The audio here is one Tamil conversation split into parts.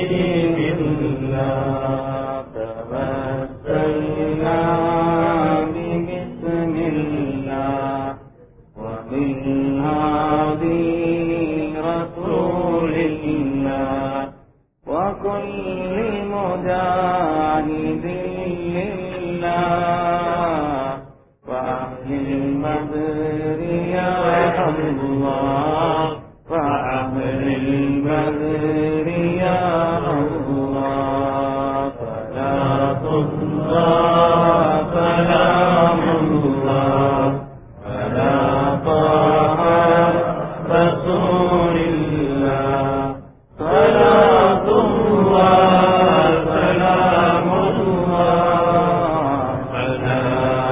الله توسلنا ببسم الله وبالهادي رسول الله وكل مجاهد لله وأهل البدر يا الله وأهل البدر يا الله صلاة الله سلام الله على طه رسول الله صلاة الله سلام الله على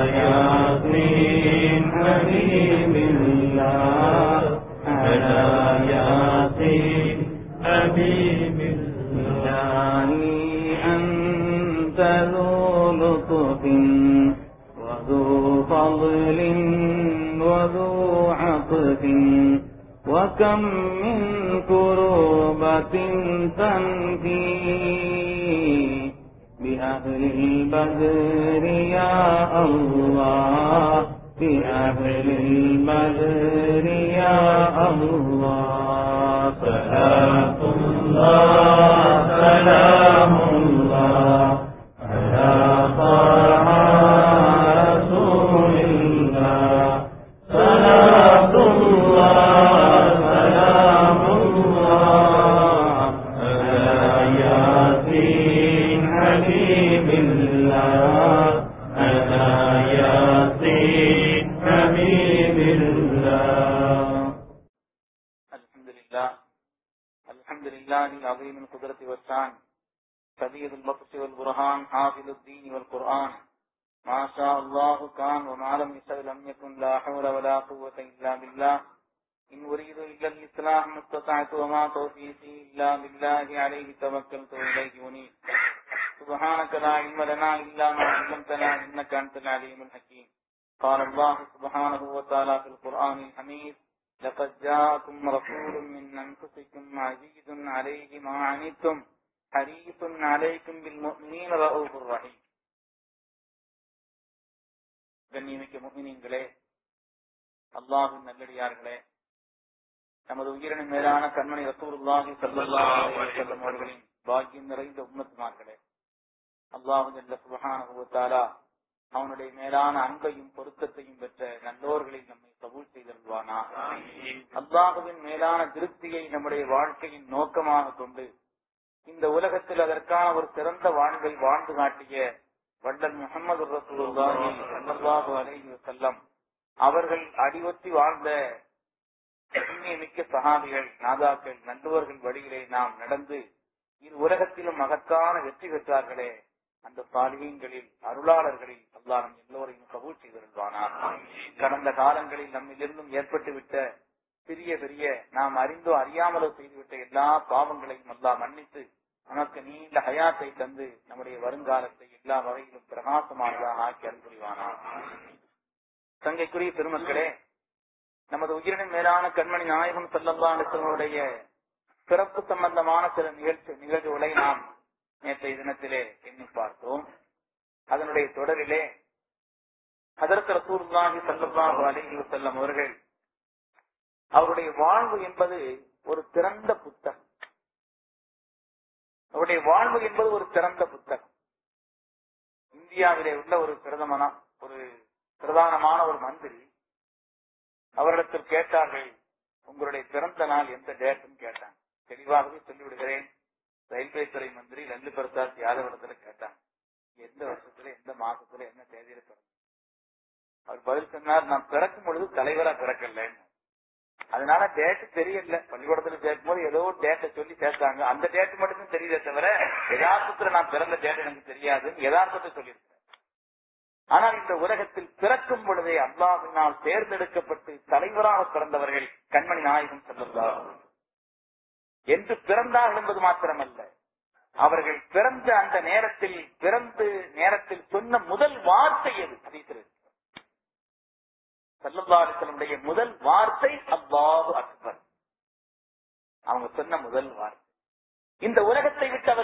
ياسين حبيب الله على ياسين حبيب الله أنت ذو لطف وذو فضل وذو عطف وكم من كروبة تنفي بأهل البدر يا الله بأهل البدر يا الله صلاة الله سلام الله على طه رسول الله صلاة الله سلام الله على ياسين حبيب الله على ياسين حبيب الله الحمد لله الحمد لله العظيم القدرة والشان شديد البطش والبرهان حافظ الدين والقرآن ما شاء الله كان وما لم يشاء لم يكن لا حول ولا قوة إلا بالله إن أريد إلا الإصلاح ما استطعت وما توفيقي إلا بالله عليه توكلت وإليه أنيب سبحانك لا علم لنا إلا ما علمتنا إنك أنت العليم الحكيم قال الله سبحانه وتعالى في القرآن الحميد لقد جاءكم رسول من أنفسكم عزيز عليه ما عنتم حريص عليكم بالمؤمنين رؤوف رحيم கண்ணியமிக்க முகினீங்களே அல்லாஹின் நல்லடியார்களே நமது உயிரின் மேலான கண்மணி ரசூலுல்லாஹி ஸல்லல்லாஹு அலைஹி வஸல்லம் அவர்களின் பாக்கியம் நிறைந்த உம்மத்துமார்களே அல்லாஹு ஜல்ல சுப்ஹானஹு வ தஆலா அவனுடைய மேலான அன்பையும் பொருத்தத்தையும் பெற்ற நல்லோர்களில் நம்மை கபூல் செய்தருள்வானா அல்லாஹுவின் மேலான திருப்தியை நம்முடைய வாழ்க்கையின் நோக்கமாக கொண்டு இந்த உலகத்தில் அதற்கான ஒரு சிறந்த வாழ்வை வாழ்ந்து காட்டிய வள்ளல் முகமது ரசூலுல்லாஹி ஸல்லல்லாஹு அலைஹி வஸல்லம் அவர்கள் அடிவொற்றி வாழ்ந்த மிக்க சகாபிகள் நாதாக்கள் நல்லவர்கள் வழியிலே நாம் நடந்து இரு உலகத்திலும் மகத்தான வெற்றி பெற்றார்களே அந்த சாலிகங்களில் அருளாளர்களில் அல்லாஹ் நம் எல்லோரையும் கபூல் செய்திருந்தானார் கடந்த காலங்களில் நம்மிலிருந்தும் ஏற்பட்டுவிட்ட சிறிய பெரிய நாம் அறிந்தோ அறியாமலோ செய்துவிட்ட எல்லா பாவங்களையும் அல்லாஹ் மன்னித்து நமக்கு நீண்ட ஹயாத்தை தந்து நம்முடைய வருங்காலத்தை எல்லா வகையிலும் பிரகாசமானதாக ஆக்கி அன்புரிவானார் தங்கைக்குரிய பெருமக்களே நமது உயிரின் மேலான கண்மணி நாயகம் செல்லல்லாடைய பிறப்பு சம்பந்தமான சில நிகழ்ச்சி நிகழ்வுகளை நாம் நேற்றைய தினத்திலே எண்ணி பார்த்தோம் அதனுடைய தொடரிலே ஹதரத் ரசூலுல்லாஹி ஸல்லல்லாஹு அலைஹி வஸல்லம் அவர்கள் அவருடைய வாழ்வு என்பது ஒரு திறந்த புத்தகம் அவருடைய வாழ்வு என்பது ஒரு திறந்த புத்தகம் இந்தியாவிலே உள்ள ஒரு பிரதமனா ஒரு பிரதானமான ஒரு மந்திரி அவரிடத்தில் கேட்டார்கள் உங்களுடைய பிறந்த நாள் எந்த டேட்னு கேட்டாங்க தெளிவாகவே சொல்லிவிடுகிறேன் ரயில்வே துறை மந்திரி லல்லு பிரசாத் யாதவ் இடத்துல கேட்டாங்க எந்த வருஷத்துல எந்த மாசத்துல என்ன தேதியில பிறந்த அவர் பதில் சொன்னார் நான் பிறக்கும் பொழுது தலைவரா பிறக்கலன்னு அதனால டேட் தெரியல பள்ளிக்கூடத்துல சேர்க்கும் போது ஏதோ ஒரு டேட்டை சொல்லி சேர்த்தாங்க அந்த டேட் மட்டும் தெரியுதே தவிர யதார்த்தத்துல நான் பிறந்த டேட் எனக்கு தெரியாது யதார்த்தத்தை சொல்லியிருக்கேன் ஆனால் இந்த உலகத்தில் பிறக்கும் பொழுதே அல்லாஹினால் தேர்ந்தெடுக்கப்பட்டு தலைவராக பிறந்தவர்கள் கண்மணி நாயகம் செல்லுகிறார் என்று பிறந்தார்கள் என்பது மாத்திரமல்ல அவர்கள் பிறந்த அந்த நேரத்தில் பிறந்து நேரத்தில் சொன்ன முதல் வார்த்தை எது ஹதீஸில் இருக்கு. ஸல்லல்லாஹு அலைஹி வஸல்லமுடைய முதல் வார்த்தை அல்லாஹு அக்பர் அவங்க சொன்ன முதல் வார்த்தை இந்த உலகத்தை விட்டு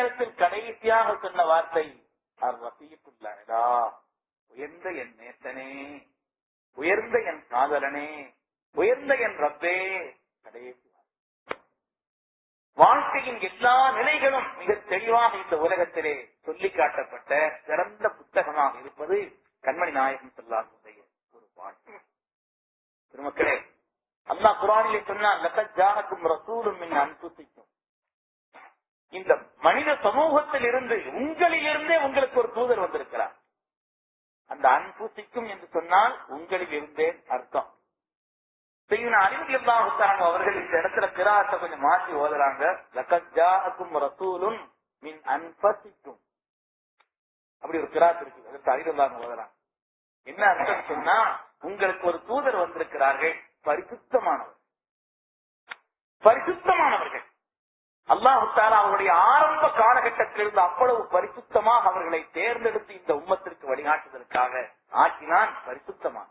நேரத்தில் கடைசியாக சொன்ன வார்த்தை அவர் வசியத்துள்ளா உயர்ந்த என் நேசனே உயர்ந்த என் காதலனே உயர்ந்த என் ரப்பே கடைசி வார்த்தை. வாழ்க்கையின் எல்லா நிலைகளும் மிக தெளிவாக இந்த உலகத்திலே சொல்லி காட்டப்பட்ட சிறந்த புத்தகமாக இருப்பது கண்மணி நாயகம் சொல்லாருடைய ஒரு வாழ்க்கை திருமக்களே அல்லாஹ் குரானிலே சொன்னால் லக்கத் ஜானக்கும் ரசூலும் மின் அன்புசிக்கும் இந்த மனித சமூகத்தில் இருந்து உங்களிலிருந்தே உங்களுக்கு ஒரு தூதர் வந்திருக்கிறார் அந்த அன்புசிக்கும் என்று சொன்னால் உங்களில் இருந்தேன் அர்த்தம் செய்யுன அறிவுகளாக அவர்கள் இந்த இடத்துல கிராத்தை கொஞ்சம் மாற்றி ஓதுறாங்க லக்கத் ஜானக்கும் ரசூலும் மின் அன்பசிக்கும் அப்படி ஒரு கிராத் இருக்கு அதற்கு அறிவுள்ளாக ஓதுறாங்க என்ன அர்த்தம் சொன்னா உங்களுக்கு ஒரு தூதர் வந்திருக்கிறார்கள் பரிசுத்தமானவர் பரிசுத்தமானவர்கள் அல்லாஹு தாலா அவருடைய ஆரம்ப காலகட்டத்திலிருந்து அவ்வளவு பரிசுத்தமாக அவர்களை தேர்ந்தெடுத்து இந்த உம்மத்திற்கு வழிகாட்டுவதற்காக ஆக்கினான் பரிசுத்தமான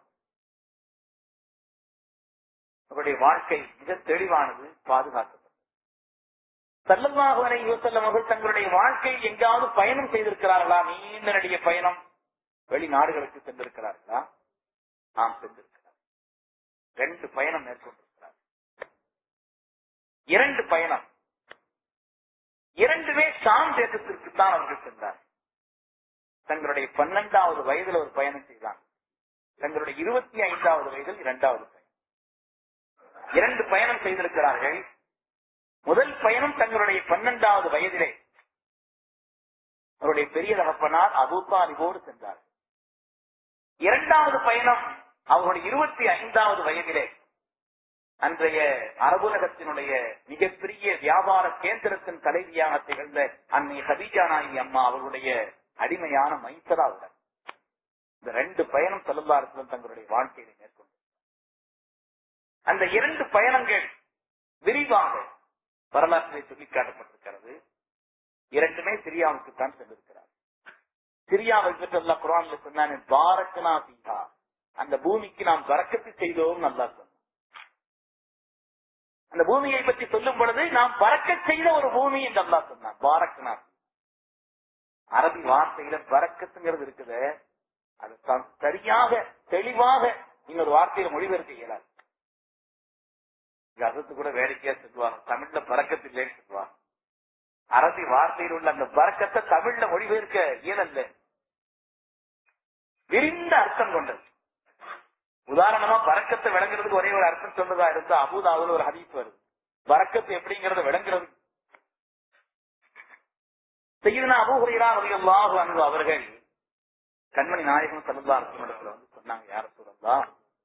அவருடைய வாழ்க்கை மிக தெளிவானது பாதுகாக்கப்பட்டது சல்லல்லாஹு அலைஹி வஸல்லம் அவர்கள் தங்களுடைய வாழ்க்கையில் எங்காவது பயணம் செய்திருக்கிறார்களா நீண்ட நடிக பயணம் வெளிநாடுகளுக்கு சென்றிருக்கிறார்களா ஆம் சென்றிருக்கிறார் ரெண்டு பயணம் மேற்கொண்டிருக்கிறார் இரண்டு பயணம் இரண்டுமே ஷாம் தேசத்திற்கு தான் அவர்கள் சென்றார் தங்களுடைய பன்னெண்டாவது வயதில் ஒரு பயணம் செய்தார் தங்களுடைய இருபத்தி ஐந்தாவது வயதில் இரண்டாவது பயணம் இரண்டு பயணம் செய்திருக்கிறார்கள் முதல் பயணம் தங்களுடைய பன்னெண்டாவது வயதிலே அவருடைய பெரிய தகப்பனார் அபூத்தாலிபோடு சென்றார் இரண்டாவது பயணம் அவருடைய இருபத்தி ஐந்தாவது வயதிலே அன்றைய அரபுலகத்தினுடைய மிகப்பெரிய வியாபார கேந்திரத்தின் தலைவியாக திகழ்ந்த அன்னை ஹதீஜா நாயகி அம்மா அவர்களுடைய அடிமையான மைசராவுடன் இந்த ரெண்டு பயணம் செல்லுந்தாரத்துடன் தங்களுடைய வாழ்க்கையை மேற்கொண்டு அந்த இரண்டு பயணங்கள் விரிவாக வரலாற்றிலே சொல்லிக் காட்டப்பட்டிருக்கிறது இரண்டுமே சிரியாவுக்கு தான் சென்றிருக்கிறார் சிரியாவை பற்றி அல்லா குரான்ல சொன்னான் பாரக்கனா சீதா அந்த பூமிக்கு நாம் வரக்கத்து செய்தோம் நல்லா சொன்னோம் அந்த பூமியை பற்றி சொல்லும் பொழுது நாம் பறக்க செய்த ஒரு பூமி என்று அல்லா சொன்னான் பாரக்கனா அரபி வார்த்தையில பறக்கத்துங்கிறது இருக்குது அது ச- சரியாக தெளிவாக இன்னொரு வார்த்தையில மொழிபெயர்க்க இயலாது கசத்து கூட வேடிக்கையா சொல்லுவாங்க தமிழ்ல பறக்கத்து இல்லைன்னு சொல்லுவாங்க அரபி வார்த்தையில் உள்ள அந்த பறக்கத்தை தமிழ்ல மொழிபெயர்க்க இயலல்ல விரிந்த அர்த்தம் கொண்டது உதாரணமா பறக்கத்தை விளங்குறதுக்கு ஒரே ஒரு அர்த்தம் சொன்னதா இருந்தா அபுதாவுல ஒரு ஹதீஸ் வருது பறக்கத்து எப்படிங்கறத விளங்குறது செய்யுதுனா அபூஹுரைரா ரலியல்லாஹு அன்ஹு அவர்கள் கண்மணி நாயகம் ஸல்லல்லாஹு அலைஹி வஸல்லம் வந்து சொன்னாங்க யார சொல்லலா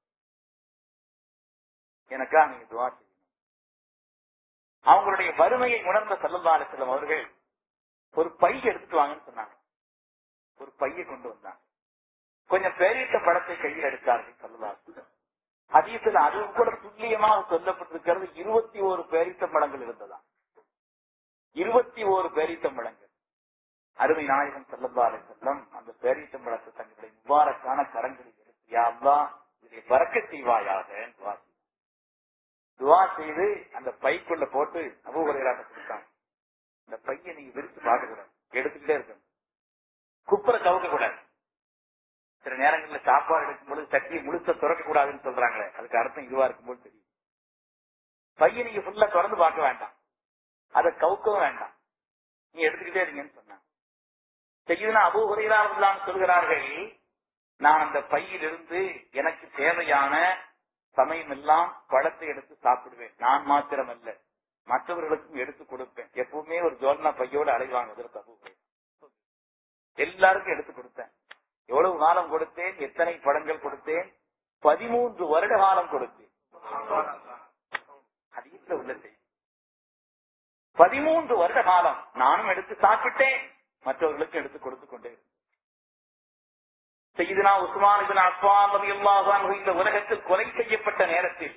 எனக்கா நீங்க துவா செய்யணும் அவங்களுடைய வறுமையை உணர்ந்த ஸல்லல்லாஹு அலைஹி வஸல்லம் அவர்கள் ஒரு பை எடுத்துட்டு வாங்கன்னு சொன்னாங்க ஒரு பையை கொண்டு வந்தாங்க கொஞ்சம் பேரிட்ட படத்தை கையில் எடுத்தார்கள் ஸல்லல்லாஹு அலைஹி வஸல்லம் ஹதீஸ்ல அது கூட துல்லியமாக சொல்லப்பட்டிருக்கிறது இருபத்தி ஓரு பேரித்த படங்கள் இருந்ததா இருபத்தி ஓரு பேரித்தம்பழங்கள் அருமை நாயகம் செல்லப்பாறை செல்லம் அந்த பேரித்தம்பழத்தை தங்களுடைய முபாரக்கான கரங்களில் எடுத்து யா அல்லாஹ் இதை பறக்க செய்வாயாக துவா செய்தார். துவா செய்து அந்த பைக்குள்ள போட்டு அபூஹுரைராட்ட கொடுத்தாங்க இந்த பையை நீங்க விரிச்சு பார்க்க கூடாது எடுத்துக்கிட்டே இருக்கணும் குப்புற கவுக்க கூடாது சில நேரங்கள்ல சாப்பாடு எடுக்கும்போது சட்டியை முழுச திறக்க கூடாதுன்னு சொல்றாங்களே அதுக்கு அர்த்தம் இதுவா இருக்கும்போது தெரியும் பையன் நீங்க ஃபுல்லா திறந்து பார்க்க வேண்டாம் அதை கவுக்கவும் வேண்டாம் நீ எடுத்துக்கிட்டே இருங்கன்னு சொன்னாங்க செய்யுதுனா அபு உரையிலான் சொல்கிறார்கள் நான் அந்த பையிலிருந்து எனக்கு தேவையான சமயம் எல்லாம் பழத்தை எடுத்து சாப்பிடுவேன் நான் மாத்திரம் அல்ல மற்றவர்களுக்கும் எடுத்து கொடுப்பேன் எப்பவுமே ஒரு ஜோல்னா பையோடு அலைவாங்க இதற்கு அபு ஹுரைரா. எல்லாருக்கும் எடுத்து கொடுத்தேன் எவ்வளவு காலம் கொடுத்தேன் எத்தனை பழங்கள் கொடுத்தேன் பதிமூன்று வருட காலம் கொடுத்தேன் ஹதீஸ்ல உள்ள செய்தி பதிமூன்று வருட காலம் நானும் எடுத்து சாப்பிட்டேன் மற்றவர்களுக்கு எடுத்து கொடுத்து கொண்டே இருந்தேன். செய்தினா உஸ்மான் இபின் அஃபான் ரலியல்லாஹு அன்ஹு இந்த உலகத்தில் கொலை செய்யப்பட்ட நேரத்தில்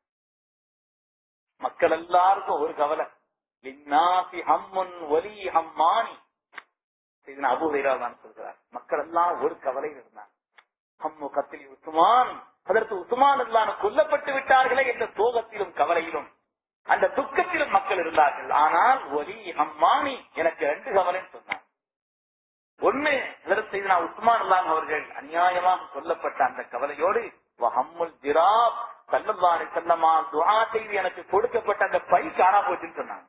மக்கள் எல்லாருக்கும் ஒரு கவலை லின்னாசி ஹம்முன் வலி ஹம்மானி செய்தினா அபு ஹுரைரா தான் சொல்கிறார் மக்கள் எல்லாம் ஒரு கவலையில் இருந்தாங்க ஹம்மு கத்தில் உஸ்மான் அதற்கு உஸ்மான் அல்லான கொல்லப்பட்டு விட்டார்களே என்ற சோகத்திலும் கவலையிலும் அந்த துக்கத்திலும் மக்கள் இருந்தார்கள் ஆனால் ஒலி அம்மானி எனக்கு ரெண்டு கவலைன்னு சொன்னார் ஒண்ணு இதற்கு செய்து நான் உஸ்மான் அல்லாம் அவர்கள் அநியாயமாக சொல்லப்பட்ட அந்த கவலையோடு வஹம்முல் ஜிராப் சல்லல்லாஹு செல்லமா துஆ செய்து எனக்கு கொடுக்கப்பட்ட அந்த பை காணா போச்சுன்னு சொன்னாங்க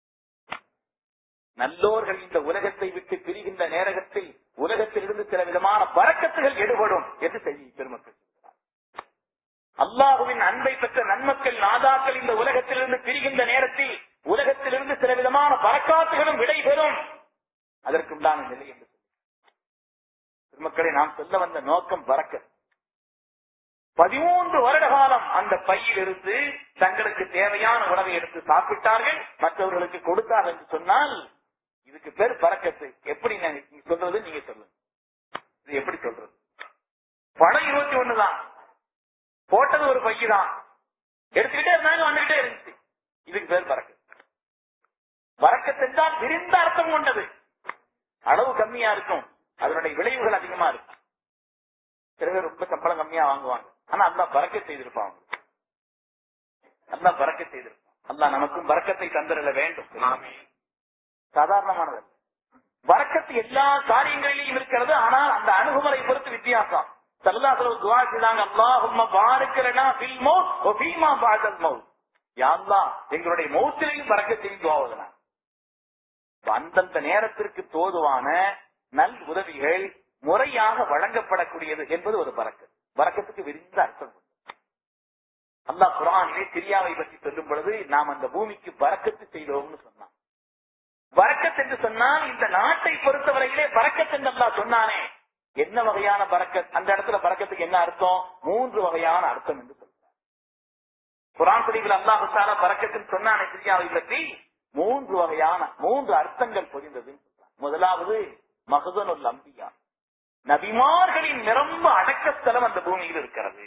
நல்லோர்கள் இந்த உலகத்தை விட்டு பிரிகின்ற நேரத்தில் உலகத்தில் இருந்து சில விதமான பறக்கத்துகள் எடுபடும் என்று செய்தி பெருமக்கள் சொல்கிறார். அல்லாஹுவின் அன்பை பெற்ற நன்மக்கள் நாதாக்கள் இந்த உலகத்திலிருந்து பிரிகின்ற நேரத்தில் உலகத்திலிருந்து சில விதமான பறக்காத்துகளும் விடைபெறும் அதற்குண்டான நிலை என்று சொல்லி பெருமக்களை நாம் சொல்ல வந்த நோக்கம் பறக்க பதிமூன்று வருட காலம் அந்த பையில் இருந்து தங்களுக்கு தேவையான உணவை எடுத்து சாப்பிட்டார்கள் மற்றவர்களுக்கு கொடுத்தார்கள் என்று சொன்னால் இதுக்கு பேர் பறக்கத்து எப்படி நான் நீங்க சொல்றது நீங்க சொல்லுங்க இது எப்படி சொல்றது பணம் இருபத்தி ஒண்ணுதான் போட்டது ஒரு பைய தான் எடுத்துக்கிட்டே இருந்தாங்க வந்துகிட்டே இருந்துச்சு இதுக்கு பேர் பறக்க பறக்கத்து என்றால் விரிந்த அர்த்தம் கொண்டது அளவு கம்மியா இருக்கும் அதனுடைய விளைவுகள் அதிகமா இருக்கும் சில பேர் ரொம்ப சம்பளம் கம்மியா வாங்குவாங்க ஆனா அல்லா பறக்க செய்திருப்பாங்க அல்லா பறக்க செய்திருப்பான் அல்லா நமக்கும் பறக்கத்தை தந்திரல வேண்டும் சாதாரணமானது வரக்கத்து எல்லா காரியங்களிலும் இருக்கிறது ஆனால் அந்த அணுகுமுறை பொறுத்து வித்தியாசம் சல்லாசலம் துவா செய்தாங்க அல்லாஹும்ம பாருக்கிறனா ஃபில் மௌத் வ ஃபீமா பாதல் மௌத் யா அல்லாஹ் எங்களுடைய மௌத்திலையும் பறக்க செய்யும் துவாவதுனா அந்தந்த நேரத்திற்கு தோதுவான நல் உதவிகள் முறையாக வழங்கப்படக்கூடியது என்பது ஒரு பறக்கு பறக்கத்துக்கு விரிந்த அர்த்தம் உண்டு. அல்லாஹ் குரானிலே சிரியாவை பற்றி சொல்லும் பொழுது நாம் அந்த பூமிக்கு பறக்கத்து செய்தோம்னு சொன்னான் பறக்கத் என்று சொன்னால் இந்த நாட்டை பொறுத்தவரையிலே பறக்கத் என்று அல்லாஹ் சொன்னானே என்ன வகையான பறக்கத் அந்த இடத்துல பறக்கத்துக்கு என்ன அர்த்தம் மூன்று வகையான அர்த்தம் என்று சொல்றார் குரான் பதிவில் அல்லாஹு தாலா பறக்கத்துன்னு சொன்னானே சிரியாவை பற்றி மூன்று வகையான மூன்று அர்த்தங்கள் பொதிந்ததுன்னு சொல்றார் முதலாவது மகதனுல் அம்பியா நபிமார்களின் நிரம்ப அடக்கஸ்தலம் அந்த பூமியில் இருக்கிறது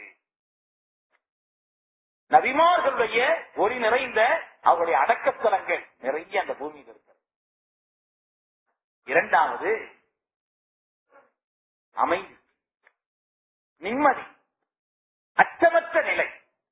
நபிமார்களுடைய ஒளி நிறைந்த அவருடைய அடக்கஸ்தலங்கள் நிறைய அந்த பூமியில் இருக்கிறது இரண்டாவது அமைதி நிம்மதி அச்சமற்ற நிலை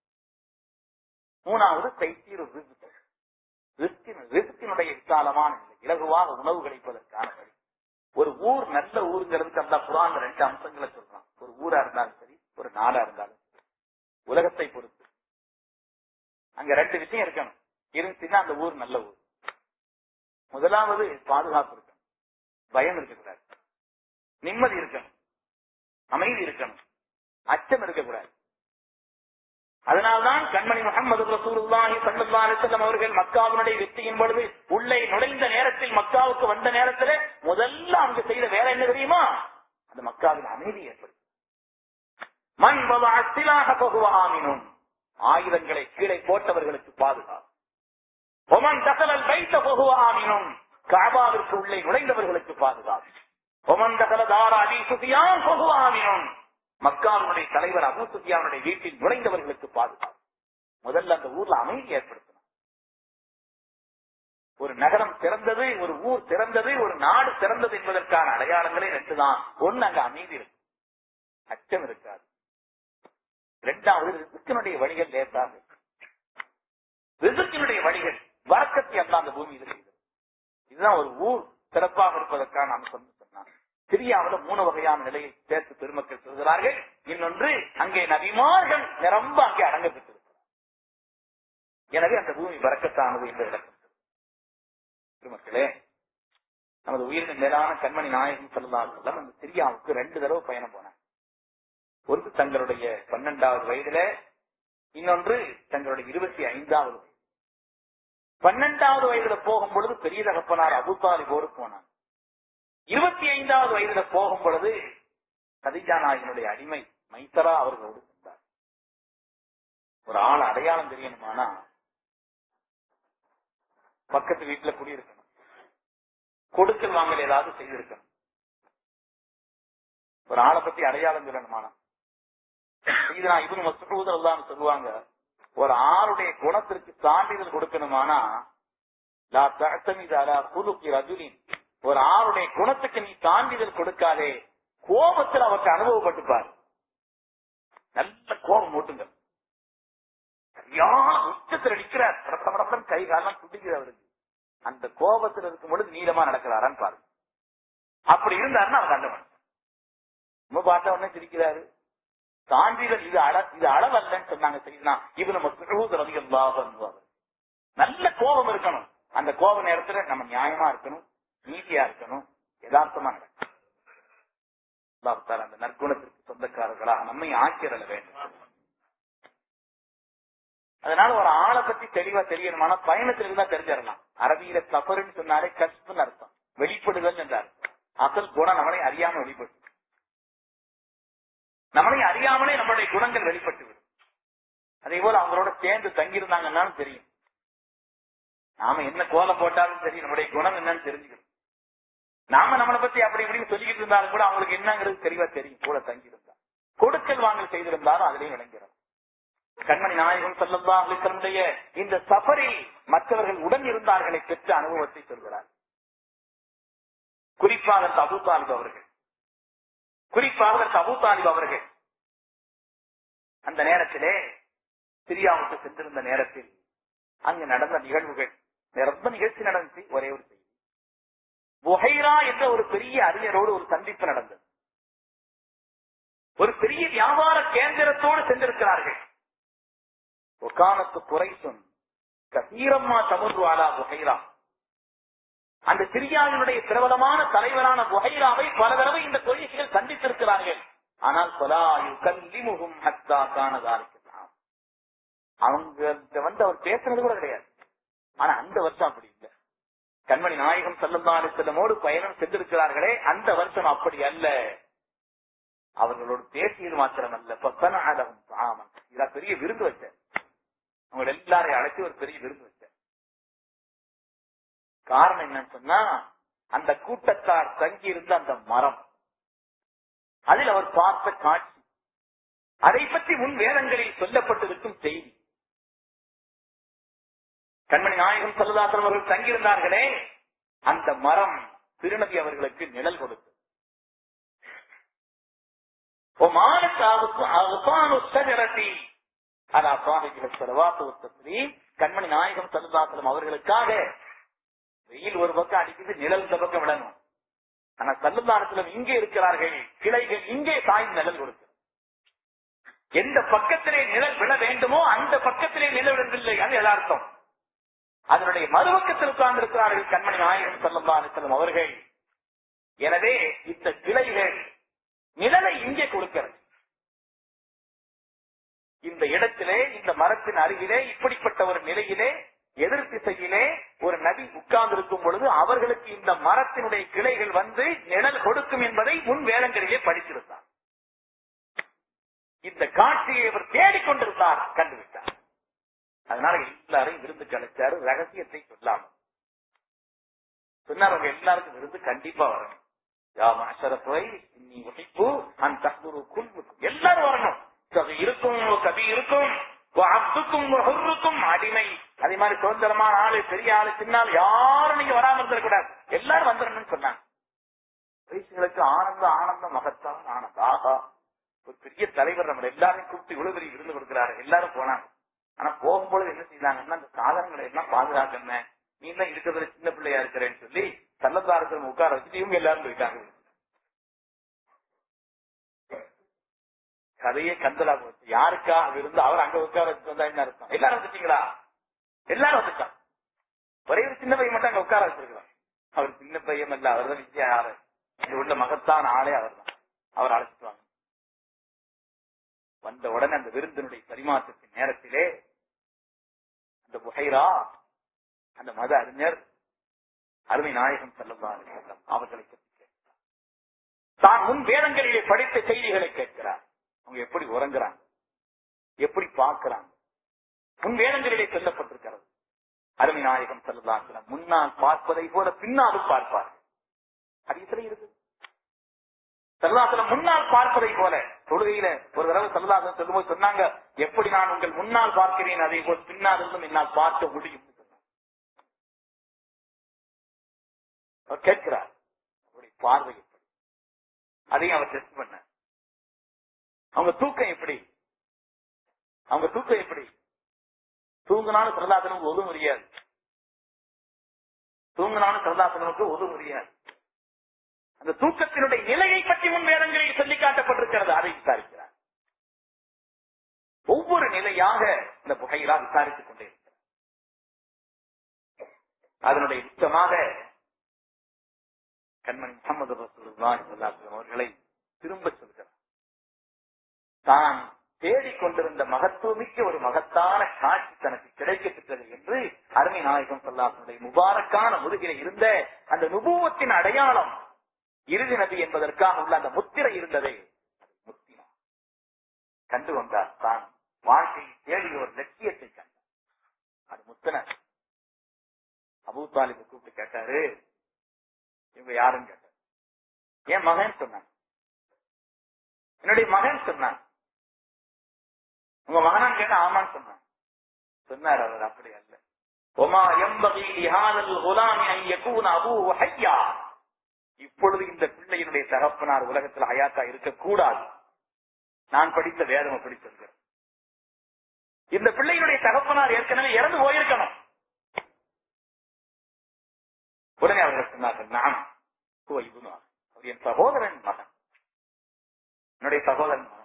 மூணாவது தைத்தீர் ரிசுக்கினுடைய விசாலமான நிலை இலகுவாக உணவு கிடைப்பதற்கான வழி ஒரு ஊர் நல்ல ஊருங்கிறதுக்கு அந்த புறான் ரெண்டு அம்சங்களை சொல்றான் ஒரு ஊரா இருந்தாலும் சரி ஒரு நாடா இருந்தாலும் சரி உலகத்தை பொறுத்து அங்க ரெண்டு விஷயம் இருக்கணும் இருந்துச்சுன்னா அந்த ஊர் நல்ல ஊர் முதலாவது பாதுகாப்பு இருக்கணும் பயம் இருக்கக்கூடாது நிம்மதி இருக்கணும் அமைதி இருக்கணும் அச்சம் இருக்கக்கூடாது அதனால்தான் கண்மணி முகமது ரசூலுல்லாஹி ஸல்லல்லாஹு அலைஹி வஸல்லம் அவர்கள் மக்காவினுடைய வெற்றியின் பொழுது உள்ளே நுழைந்த நேரத்தில் மக்காவுக்கு வந்த நேரத்தில் முதல்ல அவங்க செய்த வேலை என்ன தெரியுமா அந்த மக்காவில் அமைதி ஏற்படும் மண் அசிலாக பகுவாமினும் ஆயுதங்களை கீழே போட்டவர்களுக்கு பாதுகாப்பு ஒமன் தகவல் வைத்த பகுவாமினும் காபாவிற்கு உள்ளே நுழைந்தவர்களுக்கு பாதுகாப்பு ஒமன் தகவல தாரா அலி சுஃபியான் பகுவாமினும் மக்காவினுடைய தலைவர் அபு சுஃபியானுடைய வீட்டில் நுழைந்தவர்களுக்கு பாதுகாப்பு முதல்ல அந்த ஊர்ல அமைதி ஏற்படுத்தணும் ஒரு நகரம் சிறந்தது ஒரு ஊர் சிறந்தது ஒரு நாடு சிறந்தது என்பதற்கான அடையாளங்களே ரெண்டு தான் ஒண்ணு அங்க அமைதி இருக்கு அச்சம் இருக்காது இரண்டாவது ரிசுக்கினுடைய வழிகள் லேசாக ரிசுக்கினுடைய வழிகள் வரக்கத்தை அல்ல அந்த பூமியில் செய்தது இதுதான் ஒரு ஊர் சிறப்பாக இருப்பதற்கான அம்சம் சொன்னாங்க சிரியாவில மூணு வகையான நிலையை சேர்த்து பெருமக்கள் சொல்கிறார்கள் இன்னொன்று அங்கே நபிமார்கள் நிரம்ப அங்கே அடங்க பெற்றிருக்கிறார் எனவே அந்த பூமி வரக்கத்தானது என்று விளக்கம் பெருமக்களே நமது உயிரின் மேலான கண்மணி நாயகம் சொல்லலாம் அந்த சிரியாவுக்கு ரெண்டு தடவை பயணம் போனாங்க ஒன்று தங்களுடைய பன்னெண்டாவது வயதுல இன்னொன்று தங்களுடைய இருபத்தி ஐந்தாவது வயது பன்னெண்டாவது வயதுல போகும் பொழுது பெரிய தகப்பனார் அபுத்தாலிபோடு போனாங்க இருபத்தி ஐந்தாவது வயதுல போகும் பொழுது கதிஜா நாயகனுடைய அடிமை மைத்தரா அவர்களோடு சென்றார் ஒரு ஆள் அடையாளம் தெரியணுமானா பக்கத்து வீட்டுல குடியிருக்கணும் கொடுக்கல் வாங்கல் ஏதாவது செய்திருக்கணும் ஒரு ஆளை பத்தி அடையாளம் சொல்லணுமானா இது நான் இவனு மசூதல் சொல்லுவாங்க ஒரு ஆளுடைய குணத்திற்கு சான்றிதழ் கொடுக்கணுமானா லா தஅத்தமிதா குலுக்கி ரஜுலின் ஒரு ஆளுடைய குணத்துக்கு நீ சான்றிதழ் கொடுக்காதே கோபத்தில் அவற்றை அனுபவப்பட்டுப்பார் நல்ல கோபம் மூட்டுங்க சரியான உச்சத்தில் அடிக்கிறார் படப்படப்படம் கை காலம் துடிக்குது அவருக்கு அந்த கோபத்தில் இருக்கும் பொழுது நீளமா நடக்கிறாரான்னு பாருங்க அப்படி இருந்தாருன்னா அவர் கண்டவன் நம்ம பார்த்த உடனே சிரிக்கிறாரு சான்றிதழ் இது அள இது அளவல்லன்னு சொன்னாங்க சரிங்களா இது நம்ம சுழுவதில் நல்ல கோபம் இருக்கணும் அந்த கோப நேரத்துல நம்ம நியாயமா இருக்கணும் நீதியா இருக்கணும் யதார்த்தமா நடக்கணும் அல்லாஹ் தஆலா அந்த நற்குணத்திற்கு சொந்தக்காரர்களாக நம்மை ஆக்கிரல வேண்டும் அதனால ஒரு ஆளை பத்தி தெளிவா தெரியணுமான பயணத்துல இருந்தா தெரிஞ்சிடலாம் அரபியில சஃபர்னு சொன்னாலே கஷ்புன்னு அர்த்தம் வெளிப்படுதல் என்ற அர்த்தம் அசல் குணம் நம்மளை அறியாம வெளிப்படும் நம்மளை அறியாமலே நம்மளுடைய குணங்கள் வெளிப்பட்டு விடும் அதே போல அவங்களோட சேர்ந்து தங்கியிருந்தாங்கன்னாலும் தெரியும் நாம என்ன கோலம் போட்டாலும் சரி நம்முடைய குணம் என்னன்னு தெரிஞ்சுக்கணும் நாம நம்மளை பத்தி அப்படி இப்படின்னு சொல்லிக்கிட்டு இருந்தாலும் கூட அவங்களுக்கு என்னங்கிறது தெளிவா தெரியும் கூட தங்கியிருந்தா கொடுக்கல் வாங்கல் செய்திருந்தாலும் அதுலயும் விளங்கிறோம் கண்மணி நாயகம் செல்லல்லா அலிசனுடைய இந்த சஃபரில் மற்றவர்கள் உடன் இருந்தார்களை பெற்ற அனுபவத்தை சொல்கிறார் குறிப்பாக அதற்கு அபு தாலிப் அவர்கள் குறிப்பாக அதற்கு அபு தாலிப் அவர்கள் அந்த நேரத்திலே சிரியாவுக்கு சென்றிருந்த நேரத்தில் அங்கு நடந்த நிகழ்வுகள் ரொம்ப நிகழ்ச்சி நடந்துச்சு ஒரே ஒரு செய்தி புகைரா என்ற ஒரு பெரிய அறிஞரோடு ஒரு சந்திப்பு நடந்தது ஒரு பெரிய வியாபார கேந்திரத்தோடு சென்றிருக்கிறார்கள் ஒகானத்து குறைசும் கசீரம்மா தமுர்வாலா புகைரா அந்த சிரியாவினுடைய பிரபலமான தலைவரான புகைராவை பல தடவை இந்த கொள்கைகள் சந்தித்திருக்கிறார்கள் ஆனால் சொலாயு கல்லிமுகும் ஹத்தா காணதாரிக்கலாம் அவங்க வந்து அவர் பேசுனது கூட கிடையாது ஆனா அந்த வருஷம் அப்படி இல்லை கண்மணி நாயகம் செல்லந்தாலு செல்லமோடு பயணம் சென்றிருக்கிறார்களே அந்த வருஷம் அப்படி அல்ல அவர்களோடு பேசியது மாத்திரம் அல்ல பத்தனாதகம் ஆமன் இதா பெரிய விருந்து வச்ச அவங்க எல்லாரையும் அழைச்சி ஒரு பெரிய விருந்து வச்ச காரணம் என்னன்னு சொன்னா அந்த கூட்டத்தார் தங்கி இருந்த அந்த மரம் அதில் அவர் பார்த்த காட்சி அதை பற்றி முன் வேதங்களில் சொல்லப்பட்டிருக்கும் செய்தி கண்மணி நாயகம் சல்லதாசன் அவர்கள் தங்கியிருந்தார்களே அந்த மரம் திருநதி அவர்களுக்கு நிழல் கொடுத்தது கண்மணி நாயகம் சல்லதாசலம் அவர்களுக்காக வெயில் ஒரு பக்கம் அடிக்குது நிழல் இந்த பக்கம் விடணும் ஆனா சல்லுதானத்திலும் இங்கே இருக்கிறார்கள் கிளைகள் இங்கே சாய்ந்து நிழல் கொடுக்கிறது எந்த பக்கத்திலே நிழல் விழ வேண்டுமோ அந்த பக்கத்திலே நிழல் விடவில்லை அது எதார்த்தம் அதனுடைய மறுபக்கத்தில் உட்கார்ந்து இருக்கிறார்கள் கண்மணி நாயகம் சல்லா அலிசல்லம் அவர்கள் எனவே இந்த கிளைகள் நிழலை இங்கே கொடுக்கிறது இந்த இடத்திலே இந்த மரத்தின் அருகிலே இப்படிப்பட்ட ஒரு நிலையிலே எதிர் திசையிலே ஒரு நதி உட்கார்ந்து இருக்கும் பொழுது அவர்களுக்கு இந்த மரத்தினுடைய கிளைகள் வந்து நிழல் கொடுக்கும் என்பதை முன் வேளங்களிலே படித்திருந்தார் இந்த காட்சியை அவர் தேடிக்கொண்டிருந்தார் கண்டுவிட்டார் அதனால எல்லாரையும் விருந்து அழைச்சாரு ரகசியத்தை சொல்லாம சொன்னார் அவங்க எல்லாருக்கும் விருந்து கண்டிப்பா வரணும் எல்லாரும் வரணும் இருக்கும் கவி இருக்கும் அப்துக்கும் ஹுர்ருக்கும் அடிமை அதே மாதிரி சுதந்திரமான ஆளு பெரிய ஆளு சின்னால் யாரும் நீங்க வராம இருந்துடக்கூடாது எல்லாரும் வந்துடணும்னு சொன்னாங்க வயசுகளுக்கு ஆனந்த ஆனந்த மகத்தான் ஆனந்த ஆகா ஒரு பெரிய தலைவர் நம்ம எல்லாரையும் கூப்பிட்டு இவ்வளவு பெரிய விருந்து கொடுக்கிறாரு எல்லாரும் போனாங்க ஆனா போகும்பொழுது என்ன செய்தாங்கன்னா அந்த சாதனங்களை எல்லாம் பாதுகாக்கணும் நீ தான் இருக்கிறதுல சின்ன பிள்ளையா இருக்கிறேன்னு சொல்லி சல்லதாரத்தில் உட்கார வச்சுட்டு இவங்க எல்லாரும் போயிட்டாங்க கதையே கந்தலா போச்சு யாருக்கா இருந்து அவர் அங்க உட்கார வச்சுட்டு வந்தா என்ன அர்த்தம் எல்லாரும் வந்துட்டீங்களா எல்லாரும் வந்துட்டான் ஒரே ஒரு சின்ன பையன் மட்டும் அங்க உட்கார வச்சிருக்கலாம் அவர் சின்ன பையன் அல்ல அவர் தான் விஜயா ஆறு இங்க உள்ள மகத்தான ஆளே அவர் தான் அவர் அழைச்சிட்டு வாங்க வந்த உடனே அந்த விருந்தினுடைய பரிமாற்றத்தின் நேரத்திலே அந்த புகைரா அந்த மத அறிஞர் அருமை நாயகம் செல்லம் அவர்களை பற்றி கேட்கிறார் தான் முன் வேதங்களிலே படித்த செய்திகளை கேட்கிறார் அவங்க எப்படி உறங்குறாங்க எப்படி பார்க்கிறாங்க முன் வேதங்களிலே சொல்லப்பட்டிருக்கிறது அருமை நாயகம் செல்லதாசலம் முன்னால் பார்ப்பதை போல பின்னாலும் பார்ப்பார்கள் அது இதில் இருக்கு சல்லாசலம் முன்னால் பார்ப்பதை போல தொழுகையில ஒரு தடவை சல்லாசலம் சொல்லும்போது சொன்னாங்க எப்படி நான் உங்கள் முன்னால் பார்க்கிறேன் அதே போல் பின்னால் இருந்தும் என்னால் பார்க்க முடியும் அவர் கேட்கிறார் அவருடைய பார்வை எப்படி அதையும் அவர் டெஸ்ட் பண்ண அவங்க தூக்கம் எப்படி அவங்க தூக்கம் எப்படி தூங்கினாலும் சரதாசனுக்கு ஒது முடியாது தூங்கினாலும் சரதாசனுக்கு ஒது முடியாது அந்த தூக்கத்தினுடைய நிலையை பற்றி முன் வேதங்களில் சொல்லி காட்டப்பட்டிருக்கிறது அதை விசாரிக்கிறார் ஒவ்வொரு நிலையாக இந்த புகையிலா விசாரித்துக் கொண்டே இருக்கிறார் அதனுடைய உச்சமாக கண்மணி முகமது ரசூலுல்லாஹி ஸல்லல்லாஹு அலைஹி அவர்களை திரும்ப சொல்கிறார் தான் தேடிக்கொண்டிருந்த மகத்துவமிக்க ஒரு மகத்தான காட்சி தனக்கு கிடைக்கப்பெற்றது என்று அருமை நாயகம் சொல்லாசனுடைய முபாரக்கான முதுகில இருந்த அந்த நுபுவத்தின் அடையாளம் இறுதி நபி என்பதற்காக உள்ள அந்த முத்திரை இருந்ததே முத்தினா கண்டு கொண்டார் தான் வாழ்க்கையில் தேடிய ஒரு லட்சியத்தை கண்டார் அது முத்தனர் அபூ தாலிபை கூப்பிட்டு கேட்டாரு இவங்க யாருன்னு கேட்டார் என் மகன் சொன்னான் என்னுடைய மகன் சொன்னான் உங்க மகனான்னு கேட்டா ஆமான்னு சொன்னான் சொன்னார் அவர் அப்படி அல்ல ஒமா எம்பகி லிஹாதல் குலாமி அன் யகூன அபூஹு ஹய்யா இப்பொழுது இந்த பிள்ளையினுடைய தகப்பனார் உலகத்தில் ஹயாத்தா இருக்கக்கூடாது நான் படித்த வேதம் அப்படி சொல்கிறேன் இந்த பிள்ளையினுடைய தகப்பனார் ஏற்கனவே இறந்து போயிருக்கணும் உடனே அவர்கள் சொன்னார்கள் நான் இபுனார் அவர் என் சகோதரன் மகன் என்னுடைய சகோதரன் மகன்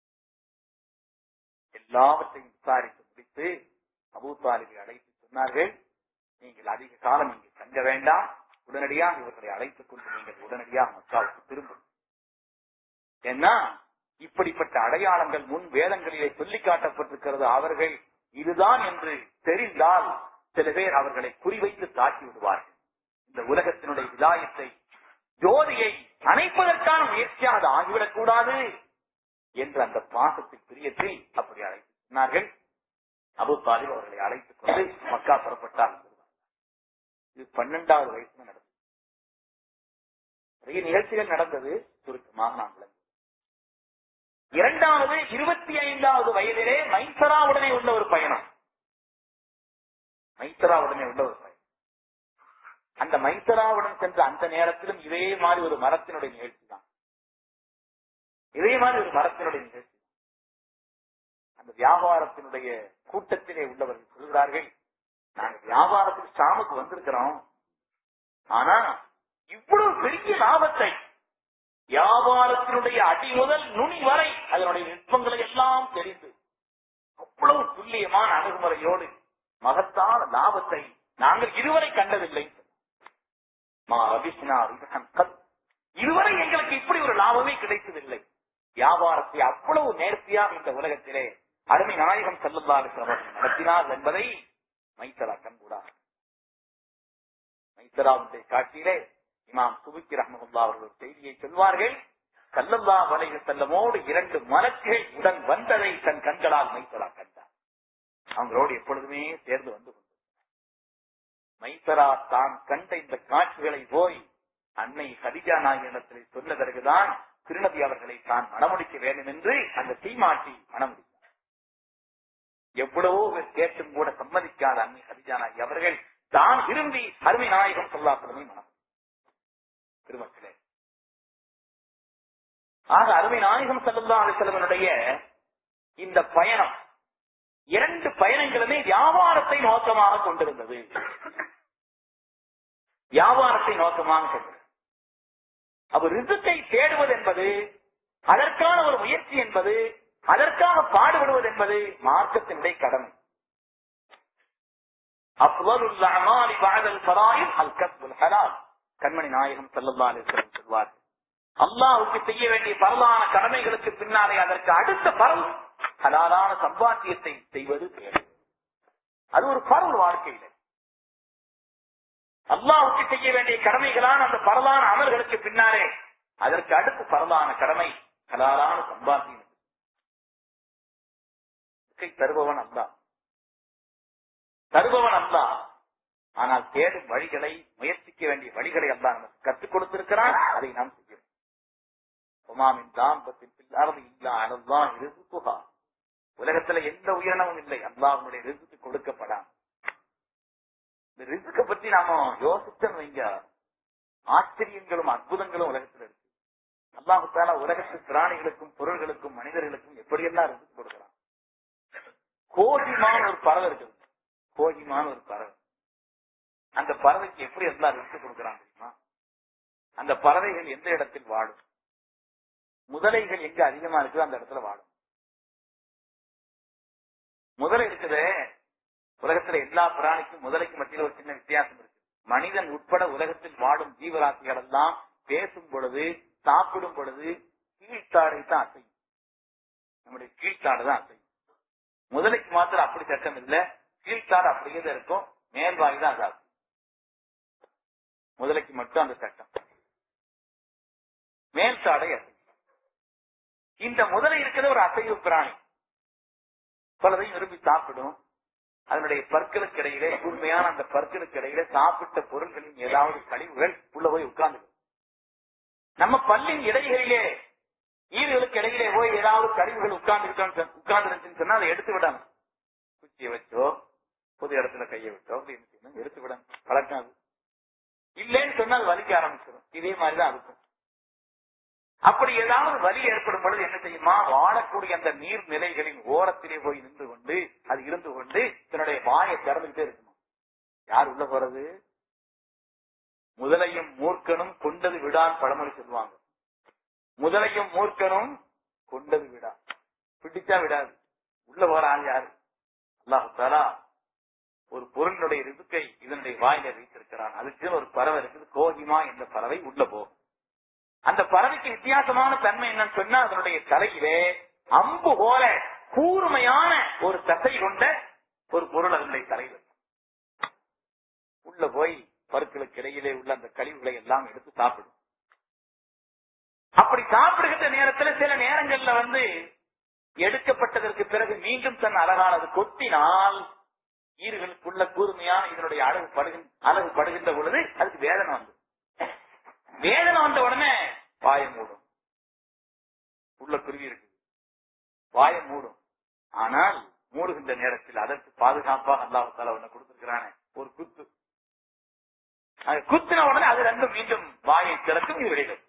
எல்லாவற்றையும் விசாரித்து முடித்து அபூ தாலிபை அழைத்து சொன்னார்கள் நீங்கள் அதிக காலம் இங்கு தங்க வேண்டாம் உடனடியாக இவர்களை அழைத்துக் கொண்டு நீங்கள் உடனடியாக மக்காவுக்கு திரும்பும் ஏன்னா இப்படிப்பட்ட அடையாளங்கள் முன் வேதங்களிலே சொல்லி காட்டப்பட்டிருக்கிறது அவர்கள் இதுதான் என்று தெரிந்தால் சில பேர் அவர்களை குறிவைத்து தாக்கி விடுவார்கள் இந்த உலகத்தினுடைய விதாயத்தை ஜோதியை அணைப்பதற்கான முயற்சியாக அது ஆகிவிடக் கூடாது என்று அந்த பாசத்தில் பிரியத்தில் அப்படி அழைத்து சொன்னார்கள் அபு தாலிப் அவர்களை அழைத்துக் கொண்டு மக்கா புறப்பட்டார் இது பன்னெண்டாவது வயசுல நடந்தது நிறைய நிகழ்ச்சிகள் நடந்தது சுருக்கமாக நான் விளங்குகிறேன் இரண்டாவது இருபத்தி ஐந்தாவது வயதிலே மைசராவுடனே உள்ள ஒரு பயணம் மைசராவுடனே உள்ள ஒரு பயணம் அந்த மைசராவுடன் சென்ற அந்த நேரத்திலும் இதே மாதிரி ஒரு மரத்தினுடைய நிகழ்ச்சி தான் இதே மாதிரி ஒரு மரத்தினுடைய நிகழ்ச்சி அந்த வியாபாரத்தினுடைய கூட்டத்திலே உள்ளவர்கள் சொல்கிறார்கள் நாங்க வியாபாரத்துக்கு ஷாமுக்கு வந்திருக்கிறோம் ஆனா இவ்வளவு பெரிய லாபத்தை வியாபாரத்தினுடைய அடி முதல் நுனி வரை அதனுடைய நுட்பங்களை எல்லாம் தெரிந்து அவ்வளவு துல்லியமான அணுகுமுறையோடு மகத்தான லாபத்தை நாங்கள் இருவரை கண்டதில்லை மா ரபிஸ்னா ரிபஹன் கத். இதுவரை எங்களுக்கு இப்படி ஒரு லாபமே கிடைத்ததில்லை வியாபாரத்தை அவ்வளவு நேர்த்தியாக இந்த உலகத்திலே அருமை நாயகம் செல்லல்லாறு நடத்தினார் என்பதை மைத்தரா கண்கூடாக மைத்தராவுடைய காட்சியிலே இமாம் சுபுக்கி ரஹமல்லா அவர்கள் ஒரு செய்தியை சொல்வார்கள் சல்லல்லா வலைக செல்லமோடு இரண்டு மலக்குகள் உடன் வந்ததை தன் கண்களால் மைத்தரா கண்டார் அவங்களோடு எப்பொழுதுமே சேர்ந்து வந்து கொண்டு மைத்தரா தான் கண்ட இந்த காட்சிகளை போய் அன்னை ஹதிஜா நாயகத்திலே சொன்ன பிறகுதான் திருநபி அவர்களை தான் மணமுடிக்க வேண்டும் என்று அந்த தீமாட்டி மணமுடித்தார் எவ்வளவோ பேர் கேட்டும் கூட சம்மதிக்காத அன்னை ஹதிஜா நாயகி அவர்கள் தான் விரும்பி அருமை நாயகம் சொல்லாசலமை மனம் திருமக்களே ஆக அருமை நாயகம் செல்லல்லா அலிசல்லவனுடைய இந்த பயணம் இரண்டு பயணங்களுமே வியாபாரத்தை நோக்கமாக கொண்டிருந்தது வியாபாரத்தை நோக்கமாக கொண்டிருந்தது அப்ப ரிசுக்கை தேடுவது என்பது அதற்கான ஒரு முயற்சி என்பது அதற்காக பாடுபடுவது என்பது மார்க்கத்தினுடைய கடமை அஃவலுல் அமாலி பஅதல் ஃபராயித் அல் கஸ்புல் ஹலால் கண்மணி நாயகம் ஸல்லல்லாஹு அலைஹி வஸல்லம் சொல்வார் அல்லாஹ்வுக்கு செய்ய வேண்டிய பரலான கடமைகளுக்கு பின்னாலே அதற்கு அடுத்த பரல் ஹலாலான சம்பாத்தியத்தை செய்வது தேவை அது ஒரு பரல் வாழ்க்கையில அல்லாஹ்வுக்கு செய்ய வேண்டிய கடமைகளான அந்த பரலான அமல்களுக்கு பின்னாலே அதற்கு அடுத்து பரலான கடமை ஹலாலான சம்பாத்தியம் ரிஸ்கை தருபவன் அல்லாஹ் தருபவன் அல்லாஹ் ஆனால் தேடும் வழிகளை முயற்சிக்க வேண்டிய வழிகளை அல்லாஹ் நமக்கு கற்றுக் கொடுத்திருக்கிறான் அதை நாம் செய்யும் உமாமின் தாம்பத்தின் பில்லாரது இல்லா அனல்லாம் ரிசுகுஹா உலகத்துல எந்த உயிரினமும் இல்லை அல்லாஹ்வுடைய ரிசுக்கு கொடுக்கப்படாம இந்த ரிசுக்க பத்தி நாம யோசிச்சோம் வைங்க ஆச்சரியங்களும் அற்புதங்களும் உலகத்துல இருக்கு அல்லாஹு தாலா உலகத்து பிராணிகளுக்கும் பொருள்களுக்கும் மனிதர்களுக்கும் எப்படியெல்லாம் ரிசுக்கு கொடுக்கிறான் கோடிமான ஒரு பறவை இருக்குது கோகிமான ஒரு பறவை அந்த பறவைக்கு எப்படி இருந்தா ரிஸ்க் கொடுக்குறான் தெரியுமா அந்த பறவைகள் எந்த இடத்தில் வாழும் முதலைகள் எங்க அதிகமா இருக்குதோ அந்த இடத்துல வாழும் முதலை இருக்குதே உலகத்துல எல்லா பிராணிக்கும் முதலைக்கு மத்தியில் ஒரு சின்ன வித்தியாசம் இருக்கு மனிதன் உட்பட உலகத்தில் வாழும் ஜீவராசிகள் எல்லாம் பேசும் பொழுது சாப்பிடும் பொழுது கீழ்த்தாடை தான் அசையும் நம்முடைய கீழ்த்தாடு தான் அசையும் முதலைக்கு மாத்திரம் அப்படி சட்டம் இல்ல கீழ்த்தாடு அப்படியே தான் இருக்கும் மேல்வாய் தான் அசாது முதலைக்கு மட்டும் அந்த சட்டம் மேல் தாடை அசையும் இந்த முதலை இருக்கிற ஒரு அசைவு பிராணி பலதையும் விரும்பி சாப்பிடும் அதனுடைய பற்களுக்கு இடையிலே கூர்மையான அந்த பற்களுக்கு இடையிலே சாப்பிட்ட பொருட்களின் ஏதாவது கழிவுகள் உள்ள போய் உட்கார்ந்து நம்ம பல்லின் இடைகளிலே ஈர்களுக்கு இடையிலே போய் ஏதாவது கழிவுகள் உட்கார்ந்து உட்கார்ந்து இருந்துச்சுன்னு சொன்னா அதை எடுத்து விடணும் குச்சியை வச்சோ பொது இடத்துல கையை விட்டோ அப்படி என்ன செய்யணும் எடுத்து விடணும் பழக்கம் அது இல்லைன்னு சொன்னா அது வலிக்க ஆரம்பிச்சிடும் இதே மாதிரிதான் இருக்கும் அப்படி ஏதாவது வலி ஏற்படும் பொழுது என்ன செய்யுமா வாழக்கூடிய அந்த நீர்நிலைகளின் ஓரத்திலே போய் நின்று கொண்டு அது இருந்து கொண்டு தன்னுடைய வாயை திறந்துகிட்டே இருக்குமா யார் உள்ள போறது முதலையும் மூர்க்கனும் கொண்டது விடான் பழமொழி சொல்லுவாங்க முதலையும் மூர்க்கனும் கொண்டது விடா பிடிச்சா விடாது உள்ள போற ஆள் யாரு அல்லாஹாலா ஒரு பொருளுடைய ரிசுக்கை இதனுடைய வாயில வைத்திருக்கிறான் அதுக்குன்னு ஒரு பறவை இருக்குது கோகிமா என்ற பறவை உள்ள போகும் அந்த பறவைக்கு வித்தியாசமான தன்மை என்னன்னு சொன்னா அதனுடைய தலையிலே அம்பு போல கூர்மையான ஒரு தசை கொண்ட ஒரு பொருள் அதனுடைய தலையில் இருக்கும். உள்ள போய் பருக்களுக்கு இடையிலே உள்ள அந்த கழிவுகளை எல்லாம் எடுத்து சாப்பிடும் அப்படி சாப்பிடுகின்ற நேரத்துல சில நேரங்கள்ல வந்து எடுக்கப்பட்டதற்கு பிறகு மீண்டும் தன் அழகானது கொத்தினால் ஈர்களுக்குள்ள கூர்மையான இதனுடைய அழகு படுகின்ற அழகு படுகின்ற பொழுது அதுக்கு வேதனை வந்து வேதனை வந்த உடனே வாய மூடும் உள்ள குருவி இருக்கு வாய மூடும் ஆனால் மூடுகின்ற நேரத்தில் அதற்கு பாதுகாப்பாக அல்லாஹால ஒண்ணு கொடுத்திருக்கிறானே ஒரு குத்து அது குத்தின உடனே அது ரெண்டும் மீண்டும் வாயை திறக்கும் இது வெளியிடும்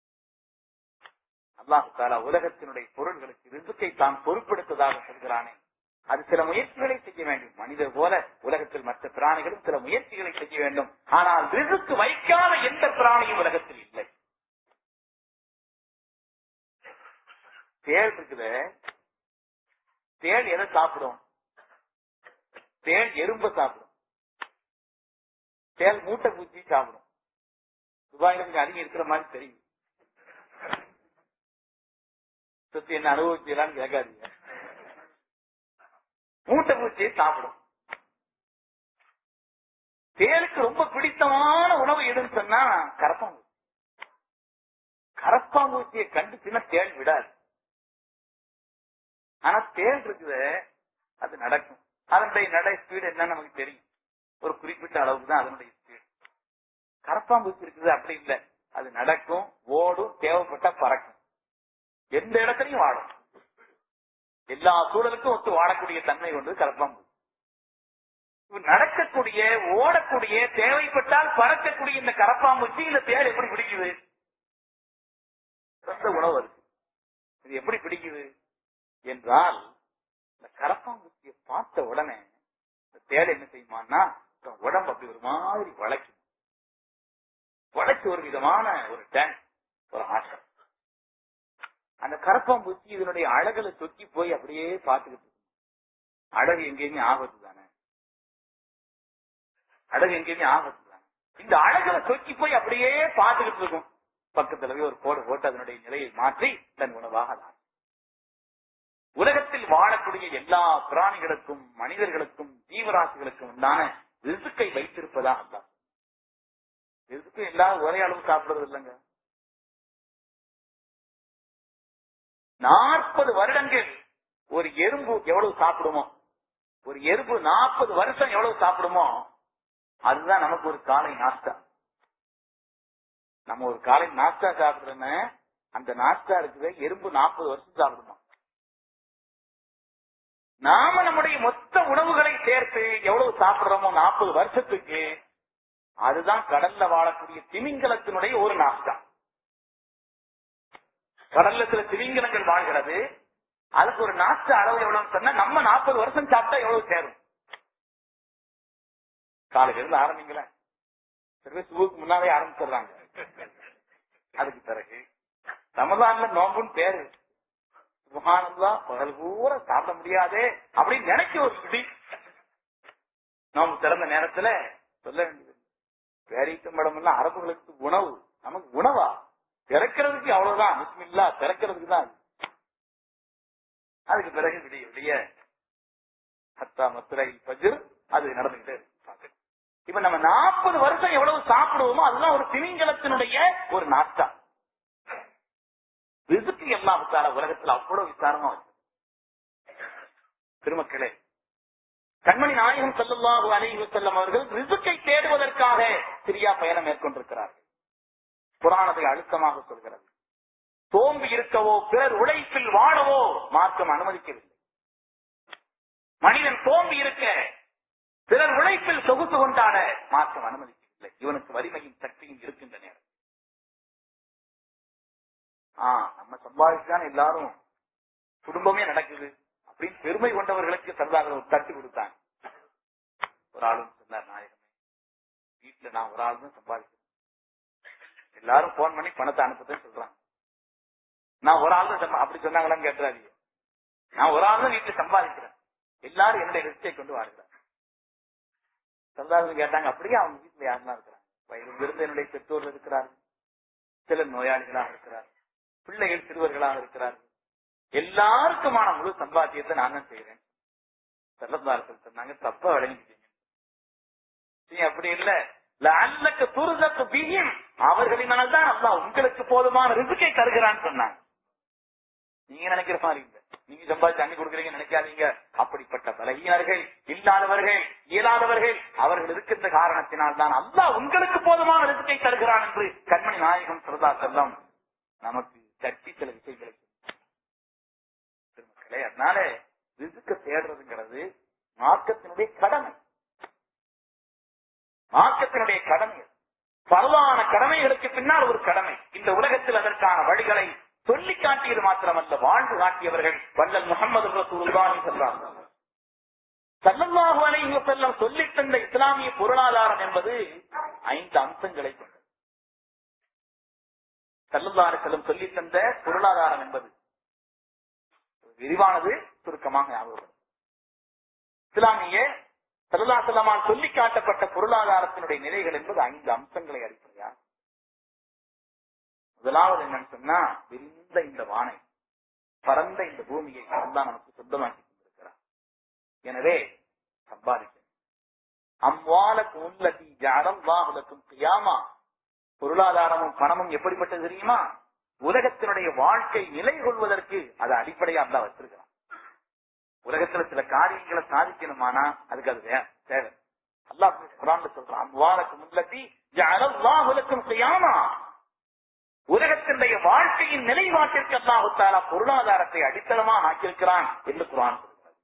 அல்லாஹு தாலா உலகத்தினுடைய பொருள்களுக்கு ரிசுக்கை தான் பொறுப்பெடுத்ததாக சொல்கிறானே அது சில முயற்சிகளை செய்ய வேண்டும் மனிதர் போல உலகத்தில் மற்ற பிராணிகளும் சில முயற்சிகளை செய்ய வேண்டும் ஆனால் ரிசுக்கு வைக்காத எந்த பிராணியும் உலகத்தில் இல்லை தேள் இருக்குது தேள் எதை சாப்பிடும் தேள் எறும்ப சாப்பிடும் தேள் மூட்டை பூச்சி சாப்பிடும் துபாயில கொஞ்சம் அதிகம் இருக்கிற மாதிரி தெரியும் சுத்தி என்ன அனுபவிச்சலான்னு கேட்காதீங்க மூட்டை பூச்சியை சாப்பிடும் தேலுக்கு ரொம்ப பிடித்தமான உணவு எதுன்னு சொன்னா கரப்பாம்பூச்சி கரப்பாம்பூச்சியை கண்டுச்சுன்னா தேள் விடாது ஆனா தேள் இருக்குது அது நடக்கும் அதனுடைய நடை ஸ்பீடு என்னன்னு நமக்கு தெரியும் ஒரு குறிப்பிட்ட அளவுக்கு தான் அதனுடைய ஸ்பீடு கரப்பாம்பூச்சி இருக்குது அப்படி இல்லை அது நடக்கும் ஓடும் தேவைப்பட்டா பறக்கும் எந்த இடத்துலயும் வாடும் எல்லா சூழலுக்கும் ஒத்து வாழக்கூடிய தன்மை கொண்டு கரப்பாம்பூச்சி நடக்கக்கூடிய ஓடக்கூடிய தேவைப்பட்டால் பறக்கக்கூடிய இந்த கரப்பாம்பூச்சி இந்த தேர் எப்படி பிடிக்குது சொந்த உணவு இருக்கு இது எப்படி பிடிக்குது என்றால் இந்த கரப்பாம்பூச்சியை பார்த்த உடனே இந்த தேள் என்ன செய்யுமான்னா தன் உடம்பு அப்படி ஒரு மாதிரி வளைக்கும் வளைச்சு ஒரு விதமான ஒரு டான்ஸ் ஒரு ஆட்டம் அந்த கரப்பாம்பூச்சி இதனுடைய அழகுல சொக்கி போய் அப்படியே பார்த்துக்கிட்டு இருக்கும் அழகு எங்கேயுமே ஆபத்து தானே அழகு எங்கேயுமே ஆபத்து தானே இந்த அழகுல சொக்கி போய் அப்படியே பார்த்துக்கிட்டு இருக்கும் பக்கத்துல போய் ஒரு கோடு போட்டு அதனுடைய நிலையை மாற்றி தன் உணவாக தான் உலகத்தில் வாழக்கூடிய எல்லா பிராணிகளுக்கும் மனிதர்களுக்கும் ஜீவராசிகளுக்கும் உண்டான ரிசுக்கை வைத்திருப்பதாக தான் ரிசுக்கு எல்லாரும் ஒரே அளவு சாப்பிடுறது இல்லைங்க நாற்பது வருடங்கள் ஒரு எறும்பு எவ்வளவு சாப்பிடுமோ ஒரு எறும்பு நாற்பது வருஷம் எவ்வளவு சாப்பிடுமோ அதுதான் நமக்கு ஒரு காலை நாஸ்தா நம்ம ஒரு காலை நாஸ்தா சாப்பிடுறோன்னு அந்த நாஸ்தா இருக்குது எறும்பு நாற்பது வருஷம் சாப்பிடுமா நாம நம்முடைய மொத்த உணவுகளை சேர்த்து எவ்வளவு சாப்பிடுறோமோ நாற்பது வருஷத்துக்கு அதுதான் கடல்ல வாழக்கூடிய திமிங்கலத்தினுடைய ஒரு நாஸ்தா கடல்ல சில திமிங்கலங்கள் வாழ்கிறது அதுக்கு ஒரு நாஸ்தா அளவு எவ்வளவு சொன்னா நம்ம நாற்பது வருஷம் சாப்பிட்டா எவ்வளவு சேரும் காலையில இருந்து ஆரம்பிங்களேன் சில பேர் சுபுக்கு முன்னாலே ஆரம்பிச்சிடுறாங்க அதுக்கு பிறகு ரமதான்ல நோம்புன்னு பேரு சுபஹானல்லா பகல் பூரா சாப்பிட முடியாதே அப்படின்னு நினைக்க ஒரு பிடி நோம்பு திறந்த நேரத்துல சொல்ல வேண்டியது பேரீட்டம் படம் எல்லாம் அரபுகளுக்கு உணவு நமக்கு உணவா திறக்கிறதுக்கு அவ்வளவுதான் பிஸ்மில்லா திறக்கிறதுக்கு தான் அது. அதுக்கு பிறகு விடிய விடிய ஹத்தா மத்துரை பஜ்ர் அது நடந்துகிட்டே இருக்கு பாக்க. இப்ப நம்ம நாற்பது வருஷம் எவ்வளவு சாப்பிடுவோமோ அதுதான் ஒரு திமிங்கலத்தினுடைய ஒரு நாட்டா ரிசுக்கு எல்லாம் விசார உலகத்துல அவ்வளவு விசாரமா வச்சு திருமக்களே கண்மணி நாயகம் செல்லுல்லாஹு அலைஹி வஸல்லம் அவர்கள் ரிசுக்கை தேடுவதற்காக சிரியா பயணம் மேற்கொண்டிருக்கிறார்கள் புராணத்தை அழுத்தமாக சொல்கிறது சோம்பு இருக்கவோ பிறர் உழைப்பில் வாழவோ மார்க்கம் அனுமதிக்கவில்லை மனிதன் சோம்பு இருக்க பிறர் உழைப்பில் சொகுசு கொண்டாட மார்க்கம் அனுமதிக்கவில்லை இவனுக்கு வலிமையும் சக்தியும் இருக்கின்ற நேரம் ஆ நம்ம சம்பாதிச்சான் எல்லாரும் குடும்பமே நடக்குது அப்படின்னு பெருமை கொண்டவர்களுக்கு சர்தார் ஒரு தட்டு கொடுத்தாங்க ஒரு ஆளும் சொன்னார் நாயகமே வீட்டுல நான் ஒரு ஆள் தான் சம்பாதிக்கிறேன் எல்லாரும் போன் பண்ணி பணத்தை அனுப்புறேன்னு சொல்றாங்க நான் ஒரு ஆள் தான் சம்பா- அப்படி சொன்னாங்களான்னு கேட்டுறாதீங்க நான் ஒரு ஆள் தான் வீட்டுல சம்பாதிக்கிறேன் எல்லாரும் என்னுடைய ரிஸ்கை கொண்டு வாழ்கிறாங்க சர்தார்கள் கேட்டாங்க அப்படியே அவங்க வீட்டுல யாரெல்லாம் இருக்கிறாங்க வயது விருந்த என்னுடைய பெற்றோர்கள் இருக்கிறார்கள் சிலர் நோயாளிகளாக இருக்கிறார்கள் பிள்ளைகள் சிறுவர்களாக இருக்கிறார்கள் எல்லாருக்குமான முழு சம்பாத்தியத்தை நான் தான் செய்கிறேன் செல்லந்தார்கள் சொன்னாங்க தப்பா விளங்கிட்டீங்க நீ அப்படி இல்ல லஅல்லக துர்ஸகு பிஹிம் அவர்களினால் தான் அல்லாஹ் உங்களுக்கு போதுமான ரிசுக்கை தருகிறான்னு சொன்னாங்க நீங்க நினைக்கிற மாதிரி இல்ல நீங்க சம்பாதிச்சு அன்னி கொடுக்குறீங்க நினைக்காதீங்க அப்படிப்பட்ட பலகீனர்கள் இல்லாதவர்கள் இயலாதவர்கள் அவர்கள் இருக்கின்ற காரணத்தினால் தான் அல்லாஹ் உங்களுக்கு போதுமான ரிசுக்கை தருகிறான் என்று கண்மணி நாயகம் சரதா செல்லம் நமக்கு கட்டி சில விஷயங்களை பெருமக்களே அதனால ரிசுக்க தேடுறதுங்கிறது மார்க்கத்தினுடைய கடமை மார்க்கத்தினுடைய கடமை அது. பரவான கடமைகளுக்கு பின்னால் ஒரு கடமை இந்த உலகத்தில் அதற்கான வழிகளை சொல்லி காட்டியது மாத்திரமல்ல வாழ்ந்து காட்டியவர்கள் வல்லல் முகமது ரசூலுல்லாஹி ஸல்லல்லாஹு அலைஹி வஸல்லம். ஸல்லல்லாஹு அலைஹி வஸல்லம் சொல்லித் தந்த இஸ்லாமிய பொருளாதாரம் என்பது ஐந்து அம்சங்களை கொண்டது ஸல்லல்லாஹு அலைஹி வஸல்லம் சொல்லித் தந்த பொருளாதாரம் என்பது விரிவானது சுருக்கமாக ஞாபகம் இஸ்லாமிய சல்லாசலமால் சொல்லி காட்டப்பட்ட பொருளாதாரத்தினுடைய நிலைகள் என்பது ஐந்து அம்சங்களை அடிப்படையா முதலாவது என்னன்னு சொன்னா விரிந்த இந்த வானை பரந்த இந்த பூமியை அல்லாஹ் நமக்கு சொந்தமாக்கி கொண்டிருக்கிறார் எனவே சம்பாதிக்கணும் அம்வாலக்கு உள்ளதி ஜாலம் வாகுலக்கும் கியாமா பொருளாதாரமும் பணமும் எப்படிப்பட்டது தெரியுமா உலகத்தினுடைய வாழ்க்கை நிலை கொள்வதற்கு அது அடிப்படையா தான் வச்சிருக்கிறான் உலகத்துல சில காரியங்களை சாதிக்கணுமானா அதுக்கு அது வே- தேவை அல்லாஹ் குரான்ல சொல்றான் அம்வாலக்கு முல்லத்தி ஜஅலல்லாஹுலக்கும் கியாமா உலகத்தினுடைய வாழ்க்கையின் நிலைப்பாட்டிற்கு அல்லாஹு தாலா பொருளாதாரத்தை அடித்தளமா ஆக்கியிருக்கிறான் என்று குரான் சொல்கிறது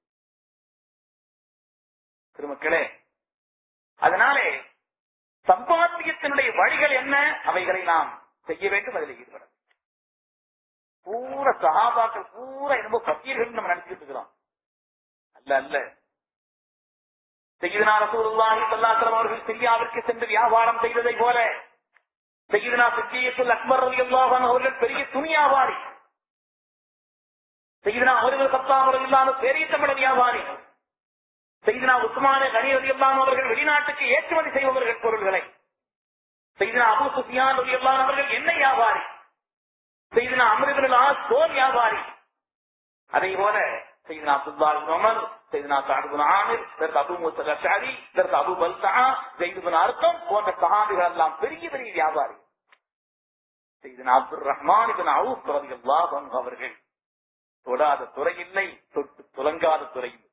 திருமக்களே அதனாலே சம்பாத்தியத்தினுடைய வழிகள் என்ன அவைகளை நாம் செய்ய வேண்டும் அதில் ஈடுபட வேண்டும். பூரா சகாபாக்கள் பூரா என்னமோ பத்தியர்கள் நம்ம நினைச்சிட்டு இருக்கிறோம் அல்ல அல்ல செய்யுதுனா ரசூலுல்லாஹி ஸல்லல்லாஹு அவர்கள் சிரியாவிற்கு சென்று வியாபாரம் செய்ததை போல செய்யுதுனா சித்தியத்துல் அக்பர் ரலியல்லாஹு அன்ஹு அவர்கள் பெரிய துணி வியாபாரி செய்யுதுனா அவர்கள் கத்தாம் ரலியல்லாஹு பெரிய தமிழ் வியாபாரி செய்தினா உஸ்மானே கனி ரலியல்லாஹு அவர்கள் வெளிநாட்டுக்கு ஏற்றுமதி செய்பவர்கள் பொருள்களை செய்தினா அபு சுஃபியான் ரலியல்லாஹு அவர்கள் எண்ணெய் வியாபாரி செய்தினா அமிர்தல் ஆஸ் தோல் வியாபாரி அதே போல செய்தினா அப்துல்லா இப்னு உமர் செய்தினா சஅத் இப்னு ஆமிர் இதற்கு அபு மூசா அல்-அஷ்அரி இதற்கு அபு பல்தா ஜெயித் இப்னு அர்கம் போன்ற சஹாபிகள் எல்லாம் பெரிய பெரிய வியாபாரி செய்தினா அப்துல் ரஹ்மான் இப்னு அவுஃப் ரலியல்லாஹு அன்ஹு அவர்கள் தொடாத துறை இல்லை தொட்டு துலங்காத துறை இல்லை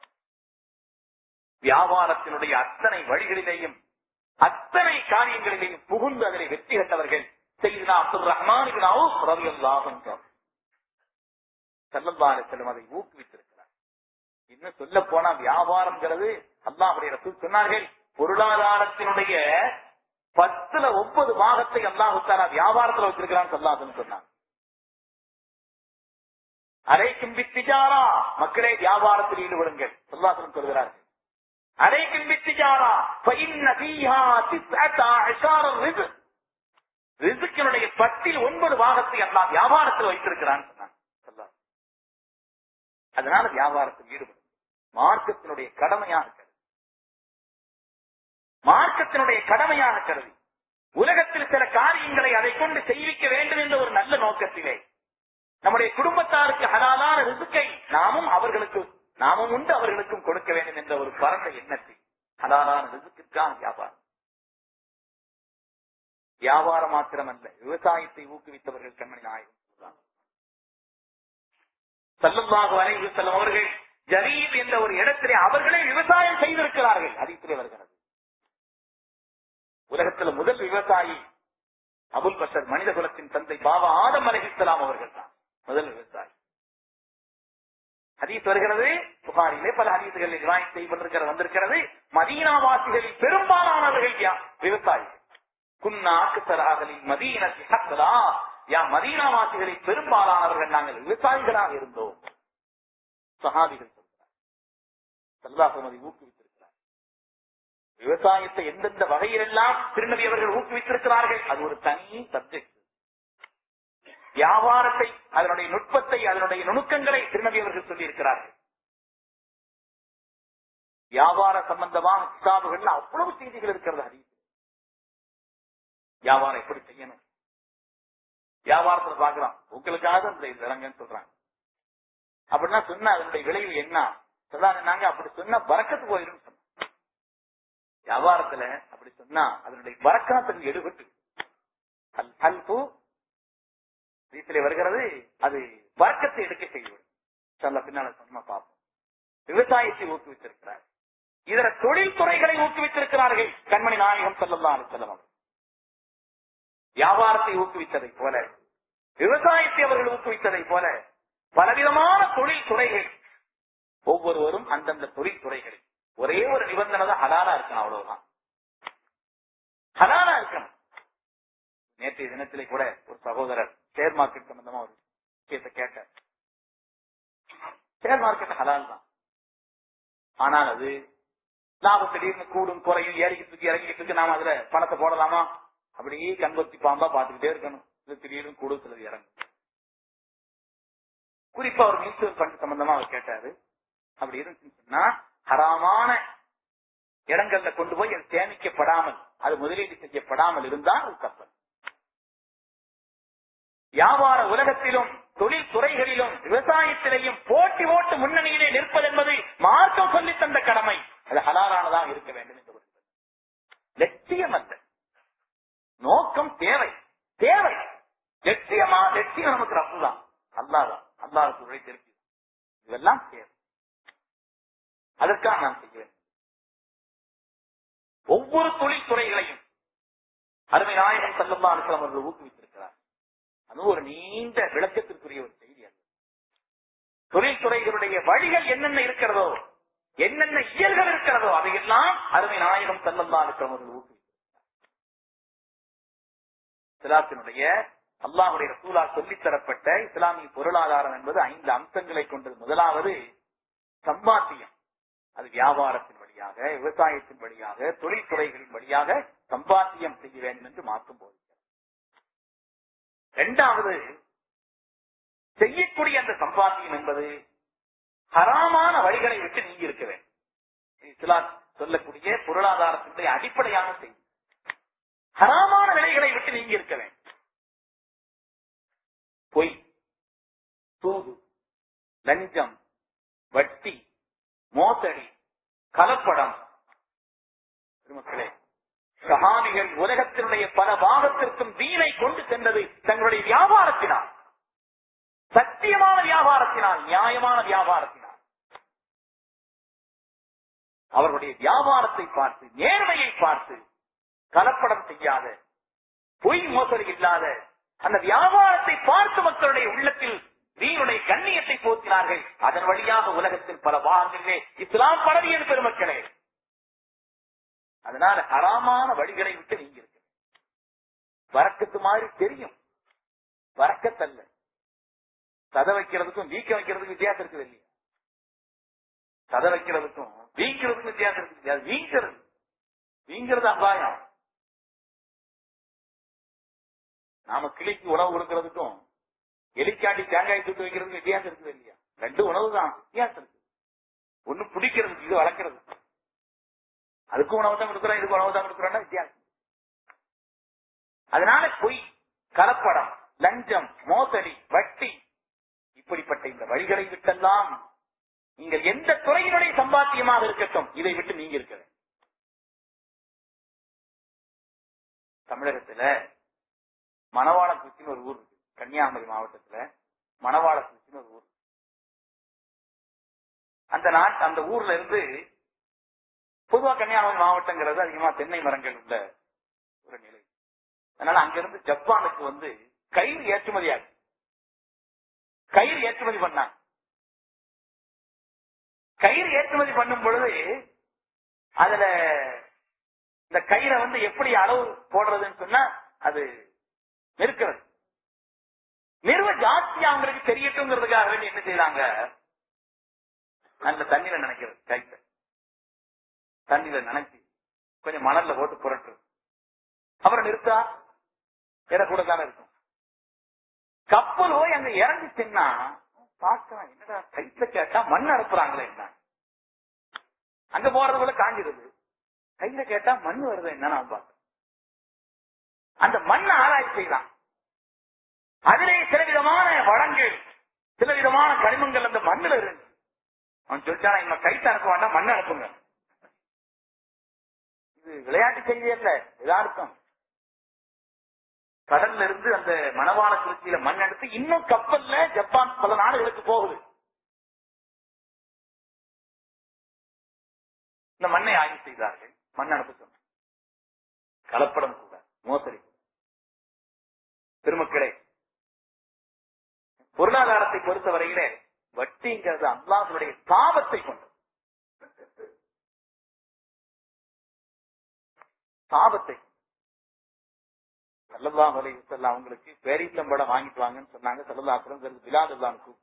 வியாபாரத்தினுடைய அத்தனை வழிகளிலேயும் அத்தனை காரியங்களிலேயும் புகுந்து அதனை வெற்றி கண்டவர்கள் செய்தினா அப்துல் ரஹ்மான் இப்னு அவுஃப் ரலியல்லாஹு அன்ஹு செல்லல்லாறு செல்லும் அதை ஊக்குவித்திருக்கிறார் இன்னும் சொல்ல போனா வியாபாரம்ங்கிறது அல்லாஹுடைய ரசூல் சொன்னார்கள் பொருளாதாரத்தினுடைய பத்துல ஒன்பது பாகத்தை அல்லாஹு தாலா வியாபாரத்துல வச்சிருக்கிறான்னு சொல்லாதுன்னு சொன்னாங்க அரைக்கும் பித்திஜாரா மக்களே வியாபாரத்தில் ஈடுபடுங்கள் சொல்லாசனம் சொல்கிறார்கள் அலைக்கும் பித்திஜாரா فإن فيها تسعة عشر الرزق ரிசுக்கினுடைய பத்தில் ஒன்பது பாகத்தை அல்லாஹ் வியாபாரத்தில் வைத்திருக்கிறான் சொன்னான் சொல்லாஹ். அதனால வியாபாரத்தில் ஈடுபடும் மார்க்கத்தினுடைய கடமையாக கருதி மார்க்கத்தினுடைய கடமையாக கருதி உலகத்தில் சில காரியங்களை அதை கொண்டு செய்விக்க வேண்டும் என்ற ஒரு நல்ல நோக்கத்திலே நம்முடைய குடும்பத்தாருக்கு ஹலாலான ரிசுக்கை நாமும் அவர்களுக்கு நாமும் உண்டு அவர்களுக்கும் கொடுக்க வேண்டும் என்ற ஒரு பரந்த எண்ணத்தில் ஹலாலான ரிசுக்கிற்கான வியாபாரம் வியாபாரம் மாத்திரமல்ல விவசாயத்தை ஊக்குவித்தவர்கள் கண்மணி நாயகம் சொல்றாங்க. சல்லல்லாஹு அலைஹி வஸல்லம் அவர்கள் ஜரீப் என்ற ஒரு இடத்திலே அவர்களே விவசாயம் செய்திருக்கிறார்கள் அதிகத்திலே வருகிறது உலகத்தில் முதல் விவசாயி அபுல் பஷர் மனித குலத்தின் தந்தை பாபா ஆதம் அலைஹிஸ்ஸலாம் அவர்கள் தான் முதல் விவசாயி ஹதீஸ் வருகிறது புகாரிலே பல ஹதீசுகள் ரிவாயத் செய்யப்பட்டிருக்கிறது வந்திருக்கிறது மதீனாவாசிகளில் பெரும்பாலானவர்கள் யா- விவசாயிகள் குன்னா அக்தராகலின் மதீனத்தி ஹக்லா யா மதீனாவாசிகளில் பெரும்பாலானவர்கள் நாங்கள் விவசாயிகளாக இருந்தோம் சஹாபிகள் சொல்கிறார் சல்லாசமதி ஊக்குவித்திருக்கிறார் விவசாயத்தை எந்தெந்த வகையிலெல்லாம் திருநபி அவர்கள் ஊக்குவித்திருக்கிறார்கள் அது ஒரு தனி சப்ஜெக்ட் வியாபாரத்தை அதனுடைய நுட்பத்தை அதனுடைய நுணுக்கங்களை திருநபி அவர்கள் சொல்லியிருக்கிறார்கள் வியாபார சம்பந்தமான கிதாபுகள்ல அவ்வளவு செய்திகள் இருக்கிறது ஹதீஸ் வியாபாரம் எப்படி செய்யணும் வியாபாரத்துல பாக்குறோம் உங்களுக்காக இந்த விலங்குன்னு சொல்றாங்க அப்படின்னா சொன்னா அதனுடைய விளைவு என்ன சொல்றாங்க நாங்க அப்படி சொன்னா பறக்கத்து போயிடும் சொன்னோம் வியாபாரத்துல அப்படி சொன்னா அதனுடைய பறக்காத்துக்கு எடுபட்டு அல் அல்பு வீட்டிலே வருகிறது அது வர்க்கத்தை எடுக்க செய்யும் சொல்ல பின்னால சொன்ன பார்ப்போம் விவசாயத்தை ஊக்குவித்திருக்கிறார் இதர தொழில் துறைகளை ஊக்குவித்திருக்கிறார்கள் கண்மணி நாயகம் செல்லல்லா செல்லம் அவர்கள். வியாபாரத்தை ஊக்குவித்ததை போல விவசாயத்தை அவர்கள் ஊக்குவித்ததை போல பலவிதமான தொழில் துறைகள் ஒவ்வொருவரும் அந்தந்த தொழில் துறைகளில் ஒரே ஒரு நிபந்தனை தான் ஹலாலா இருக்கணும் அவ்வளவுதான் ஹலாலா இருக்கணும் நேற்றைய தினத்திலே கூட ஒரு சகோதரர் ஷேர் மார்க்கெட் சம்பந்தமா ஒரு விஷயத்தை கேட்டார் ஷேர் மார்க்கெட் ஹலால் தான் ஆனால் அது லாபம் திடீர்னு கூடும் குறையும் ஏறிக்கிட்டு இருக்கு இறங்கிட்டு இருக்கு நாம அதுல பணத்தை போடலாமா அப்படியே கண்பத்தி பாம்பா பாத்துக்கிட்டே இருக்கணும் இது திடீர்னு கூடும் சிலது இறங்கும் குறிப்பா ஒரு மியூச்சுவல் ஃபண்ட் சம்பந்தமா அவர் கேட்டாரு அப்படி இருந்துச்சுன்னு சொன்னா ஹராமான இடங்கள்ல கொண்டு போய் அது சேமிக்கப்படாமல் அது முதலீடு செய்யப்படாமல் இருந்தால் அது தப்பு வியாபார உலகத்திலும் தொழில் துறைகளிலும் விவசாயத்திலேயும் போட்டி ஓட்டு முன்னணியிலே நிற்பது என்பது மார்க்கம் சொல்லி தந்த கடமை அது ஹலாலானதாக இருக்க வேண்டும் என்று கூறுகிறது. லட்சியம் அல்ல நோக்கம் தேவை தேவை லட்சியமா லட்சியம் நமக்கு ரப்புதான் அல்லாதான் அல்லாவுக்கு உழைத்திருக்கு இதெல்லாம் தேவை அதற்காக நாம் செய்ய வேண்டும் ஒவ்வொரு தொழில் துறைகளையும் அருமை நாயகம் செல்லல்லா அலுவலம் அவர்கள் ஊக்குவித்திருக்கிறார் அது ஒரு நீண்ட விளக்கத்திற்குரிய ஒரு செய்தி அது தொழில்துறைகளுடைய வழிகள் என்னென்ன இருக்கிறதோ என்னென்ன இயல்கள் இருக்கிறதோ அதையெல்லாம் அருமை நாயகம் செல்லல்லா இருக்கிறவர்கள் ஊக்குவித்திருக்கிறார் இஸ்லாத்தினுடைய அல்லாஹுடைய ரசூலா சொல்லித் தரப்பட்ட இஸ்லாமிய பொருளாதாரம் என்பது ஐந்து அம்சங்களை கொண்டது முதலாவது சம்பாத்தியம் அது வியாபாரத்தின் வழியாக விவசாயத்தின் வழியாக தொழில்துறைகளின் வழியாக சம்பாத்தியம் செய்ய வேண்டும் என்று மாற்றும் போது இரண்டாவது செய்யக்கூடிய அந்த சம்பாத்தியம் என்பது ஹராமான வழிகளை விட்டு நீங்கி இருக்க வேண்டும் இஸ்லாம் சொல்லக்கூடிய பொருளாதாரத்தினுடைய அடிப்படையான செய்தி ஹராமான விலைகளை விட்டு நீங்கி இருக்க வேண்டும் பொய் சூது லஞ்சம் வட்டி மோசடி கலப்படம் பெருமக்களே சஹாபிகள் உலகத்தினுடைய பல பாகத்திற்கும் தீனை கொண்டு சென்றது தங்களுடைய வியாபாரத்தினால் சத்தியமான வியாபாரத்தினால் நியாயமான வியாபாரத்தினால் அவர்களுடைய வியாபாரத்தை பார்த்து நேர்மையை பார்த்து கலப்படம் செய்யாத பொய் மோசடி இல்லாத அந்த வியாபாரத்தை பார்த்து மக்களுடைய உள்ளத்தில் தீனுடைய கண்ணியத்தை போற்றினார்கள் அதன் வழியாக உலகத்தில் பல பாகங்களிலே இஸ்லாம் பரவியது பெருமக்களே அதனால ஹராமான வழிகளை விட்டு நீங்க இருக்கு வரக்கத்து மாதிரி தெரியும் வரக்கத்தல்ல சத வைக்கிறதுக்கும் வீக்க வைக்கிறதுக்கும் வித்தியாசம் இருக்குது இல்லையா கதை வைக்கிறதுக்கும் வீங்கிறதுக்கும் வித்தியாசம் இருக்கு அது வீங்கிறது வீங்கிறது அபாயம் நாம கிளிக்கு உணவு கொடுக்கறதுக்கும் எலிக்காட்டி தேங்காய் தூக்கி வைக்கிறதுக்கு வித்தியாசம் இருக்குது இல்லையா ரெண்டு உணவு தான் வித்தியாசம் இருக்கு ஒண்ணு பிடிக்கிறதுக்கு இது வளர்க்கறது அதுக்கும் உணவு தான் கொடுக்குறோம் இதுக்கு உணவு தான் கொடுக்குறோம்னா வித்தியாசம் அதனால பொய் கலப்படம் லஞ்சம் மோசடி வட்டி இப்படிப்பட்ட இந்த வழிகளை விட்டெல்லாம் நீங்கள் எந்த துறையினுடைய சம்பாத்தியமாக இருக்கட்டும் இதை விட்டு நீங்க இருக்க வேண்டும். தமிழகத்துல மணவாளக்குறிச்சின்னு ஒரு ஊர் இருக்கு கன்னியாகுமரி மாவட்டத்துல மணவாளக்குறிச்சின்னு ஒரு ஊர் அந்த நாட் அந்த ஊர்ல இருந்து பொதுவா கன்னியாகுமரி மாவட்டங்கிறது அதிகமா தென்னை மரங்கள் உள்ள ஒரு நிலை அதனால அங்கிருந்து ஜப்பானுக்கு வந்து கயிறு ஏற்றுமதி ஆகுது கயிறு ஏற்றுமதி பண்ணாங்க கயிறு ஏற்றுமதி பண்ணும் பொழுது அதுல இந்த கயிறை வந்து எப்படி அளவு போடுறதுன்னு சொன்னா அது நெருக்கிறது நிறுவ ஜாஸ்தி அவங்களுக்கு தெரியட்டுங்கிறதுக்காக வேண்டி என்ன செய்யறாங்க நல்ல தண்ணியில நினைக்கிறது கைத்த தண்ணியில நினைச்சு கொஞ்சம் மணல்ல போட்டு புரட்டு அப்புறம் நிறுத்தா இட கூட தானே இருக்கும் கப்பல் போய் அங்க இறங்கிச்சுன்னா பார்க்கலாம் என்னடா கைத்துல கேட்டா மண் அனுப்புறாங்களே என்ன அங்க போறதுக்குள்ள காஞ்சிருது கையில கேட்டா மண் வருது என்ன நான் பார்த்தேன் அந்த மண் ஆராய்ச்சி செய்யலாம் அதிலே சில விதமான வளங்கள் சில விதமான கனிமங்கள் அந்த மண்ணுல இருந்து அவன் சொல்லிட்டான் இவன் கைத்து அனுப்ப வேண்டாம் மண் அனுப்புங்க இது விளையாட்டு செய்தி அல்ல யதார்த்தம் கடல்ல இருந்து அந்த மணவாள குறிச்சியில மண் எடுத்து இன்னும் கப்பல்ல ஜப்பான் பல நாடுகளுக்கு போகுது இந்த மண்ணை ஆய்வு செய்தார்கள் மண் அனுப்ப சொன்னார் கலப்படம் கூட மோசடி கூட. பெருமக்களே பொருளாதாரத்தை பொறுத்தவரையிலே வட்டிங்கிறது அல்லாஹனுடைய பாவத்தை கொண்டது பாவத்தை சல்லல்லா அலி வசல்லாம் அவங்களுக்கு பேரீத்தம்படம் வாங்கிட்டு வாங்கன்னு சொன்னாங்க சல்லல்லாத்திரம் பிலாதுல்லான்னு கூப்பிட்டு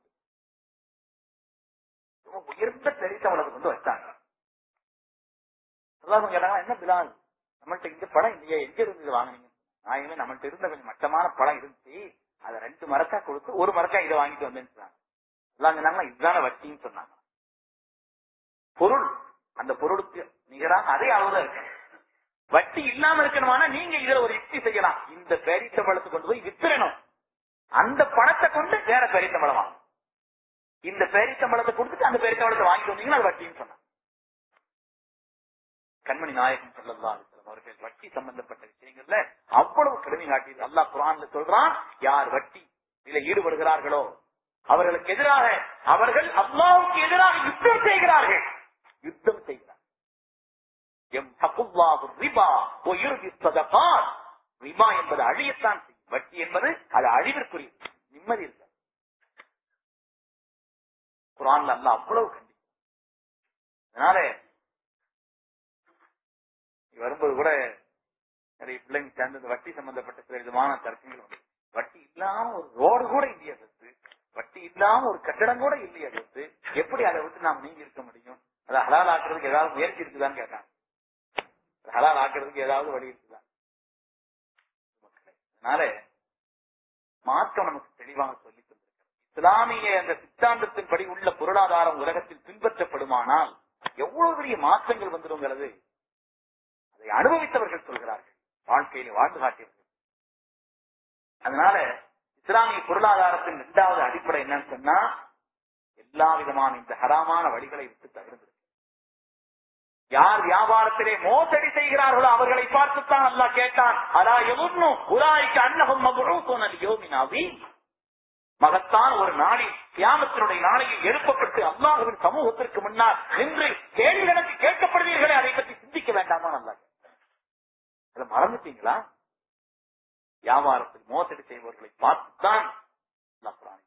ரொம்ப உயர்ந்த பேரீத்தம்பளத்தை கொண்டு வச்சாங்க சல்லாஹ் கேட்டாங்க என்ன பிலால் நம்மள்ட்ட இந்த படம் இல்லையா எங்க இருந்து இதை வாங்குனீங்க நான் நம்மள்ட்ட இருந்த கொஞ்சம் மட்டமான படம் இருந்துச்சு அதை ரெண்டு மரக்கா கொடுத்து ஒரு மரக்கா இதை வாங்கிட்டு வந்தேன்னு சொன்னாங்க எல்லாம் சொன்னாங்க இதுதான வட்டின்னு சொன்னாங்க பொருள் அந்த பொருளுக்கு நிகராக அதே அளவுதான் இருக்கு வட்டி இல்லாம இருக்கணுமானா நீங்க இதுல ஒரு யுக்தி செய்யலாம் இந்த பேரித்த பழத்தை கொண்டு போய் வித்துறணும் அந்த பணத்தை கொண்டு வேற பேரித்த பழம் வாங்க இந்த பேரித்த பழத்தை கொடுத்துட்டு அந்த பேரித்த பழத்தை வாங்கிட்டு வந்தீங்கன்னா அது வட்டின்னு சொன்னாங்க கண்மணி நாயகம் சொல்லல்லா அவர்கள் வட்டி சம்பந்தப்பட்ட விஷயங்கள்ல அவ்வளவு கடுமை காட்டி அல்லாஹ் குரான்ல சொல்றான் யார் வட்டி இதுல ஈடுபடுகிறார்களோ அவர்களுக்கு எதிராக அவர்கள் அல்லாவுக்கு எதிராக யுத்தம் செய்கிறார்கள் யுத்தம் செய்கிறார்கள் எம்ஹகுல்லாஹு ரிபா வ யுர்பி ஸதகாத் ரிபா என்பது அழியத்தான் செய்யும் வட்டி என்பது அது அழிவிற்குரியது நிம்மதி இல்லை குரான்ல அல்லாஹ் அவ்வளவு கண்டி அதனால இங்க வரும்போது கூட நிறைய பிள்ளைங்க சேர்ந்து இந்த வட்டி சம்பந்தப்பட்ட சில விதமான தர்க்கங்கள் வந்து வட்டி இல்லாம ஒரு ரோடு கூட இல்லையா சொத்து வட்டி இல்லாம ஒரு கட்டடம் கூட இல்லையா சொத்து எப்படி அதை விட்டு நாம் நீங்க இருக்க முடியும் அதை ஹலால் ஆக்குறதுக்கு ஏதாவது முயற்சி இருக்குதான்னு கேட்டாங்க அதை ஹலால் ஆக்குறதுக்கு ஏதாவது வழி இருக்குதா அதனால மாற்றம் நமக்கு தெளிவாக சொல்லி தந்திருக்கிறது இஸ்லாமிய அந்த சித்தாந்தத்தின்படி உள்ள பொருளாதாரம் உலகத்தில் பின்பற்றப்படுமானால் எவ்வளவு பெரிய மாற்றங்கள் வந்துடுங்கிறது அதை அனுபவித்தவர்கள் சொல்கிறார்கள் வாழ்க்கையில வாழ்ந்து காட்டியவர்கள் அதனால இஸ்லாமிய பொருளாதாரத்தின் இரண்டாவது அடிப்படை என்னன்னு சொன்னா எல்லா விதமான இந்த ஹராமான வழிகளை விட்டு தவிர்த்து யார் வியாபாரத்திலே மோசடி செய்கிறார்களோ அவர்களை பார்த்துத்தான் அல்லாஹ் கேட்டான் அதா எவனும் உலாய்க்கு அன்னகம் மகுழூசோனல் யோமினாவி மகத்தான் ஒரு நாளில் கியாமத்தினுடைய நாளையில் எழுப்பப்பட்டு அல்லாஹுவின் சமூகத்திற்கு முன்னால் நின்று கேள்வி கணக்கு கேட்கப்படுவீர்களே அதை பற்றி சிந்திக்க வேண்டாமா நல்லா அதை மறந்துட்டீங்களா வியாபாரத்தில் மோசடி செய்பவர்களை பார்த்துத்தான் அல்லாஹ் குர்ஆனில்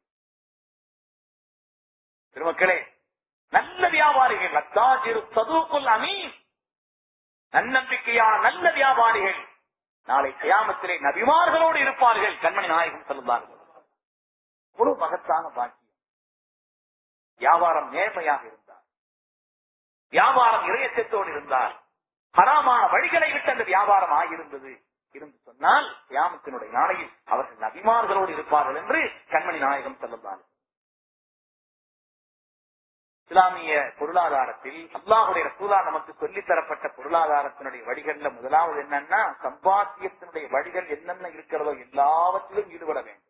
பெருமக்களே நல்ல வியாபாரிகள் அத்தாஜிரு சதூக்குல் அமீன் நன்னம்பிக்கையான நல்ல வியாபாரிகள் நாளை கியாமத்திலே நபிமார்களோடு இருப்பார்கள் கண்மணி நாயகம் சொல்லுவார்கள் ஒரு மகத்தான பாக்கியம் வியாபாரம் நேர்மையாக இருந்தார் வியாபாரம் இறையச்சத்தோடு இருந்தால் ஹராமான வழிகளை விட்டு அந்த வியாபாரம் ஆகியிருந்தது இருந்து சொன்னால் கியாமத்தினுடைய நாளையில் அவர்கள் நபிமார்களோடு இருப்பார்கள் என்று கண்மணி நாயகம் செல்லுந்தார்கள் இஸ்லாமிய பொருளாதாரத்தில் அல்லாஹுடைய ரசூலா நமக்கு சொல்லித் தரப்பட்ட பொருளாதாரத்தினுடைய வழிகள்ல முதலாவது என்னன்னா சம்பாத்தியத்தினுடைய வழிகள் என்னென்ன இருக்கிறதோ எல்லாவற்றிலும் ஈடுபட வேண்டும்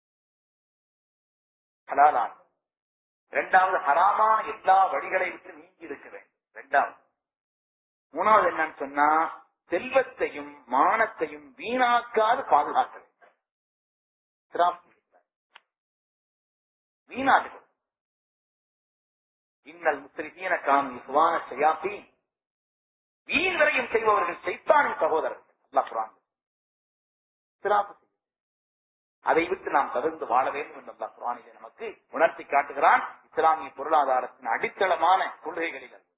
ஹலாலான் இரண்டாவது ஹராமான எல்லா வழிகளை விட்டு நீங்கி இருக்க வேண்டும் இரண்டாவது மூணாவது என்னன்னு சொன்னா செல்வத்தையும் மானத்தையும் வீணாக்காது பாதுகாக்க வேண்டும் இஸ்ராப் செய்யக்கூடாது. வீணாக்குவது இன்னல் முஸ்ரிகீன காணும் சுவான ஷயாத்தி வீண் விரையும் செய்பவர்கள் சைத்தானின் சகோதரர்கள் அல்லாஹ் குர்ஆன் இஸ்ராப் செய்ய அதை விட்டு நாம் தவிர்த்து வாழ வேண்டும் என்று அல்லாஹ் குர்ஆனிலே நமக்கு உணர்த்தி காட்டுகிறான் இஸ்லாமிய பொருளாதாரத்தின் அடித்தளமான கொள்கைகளில் அது.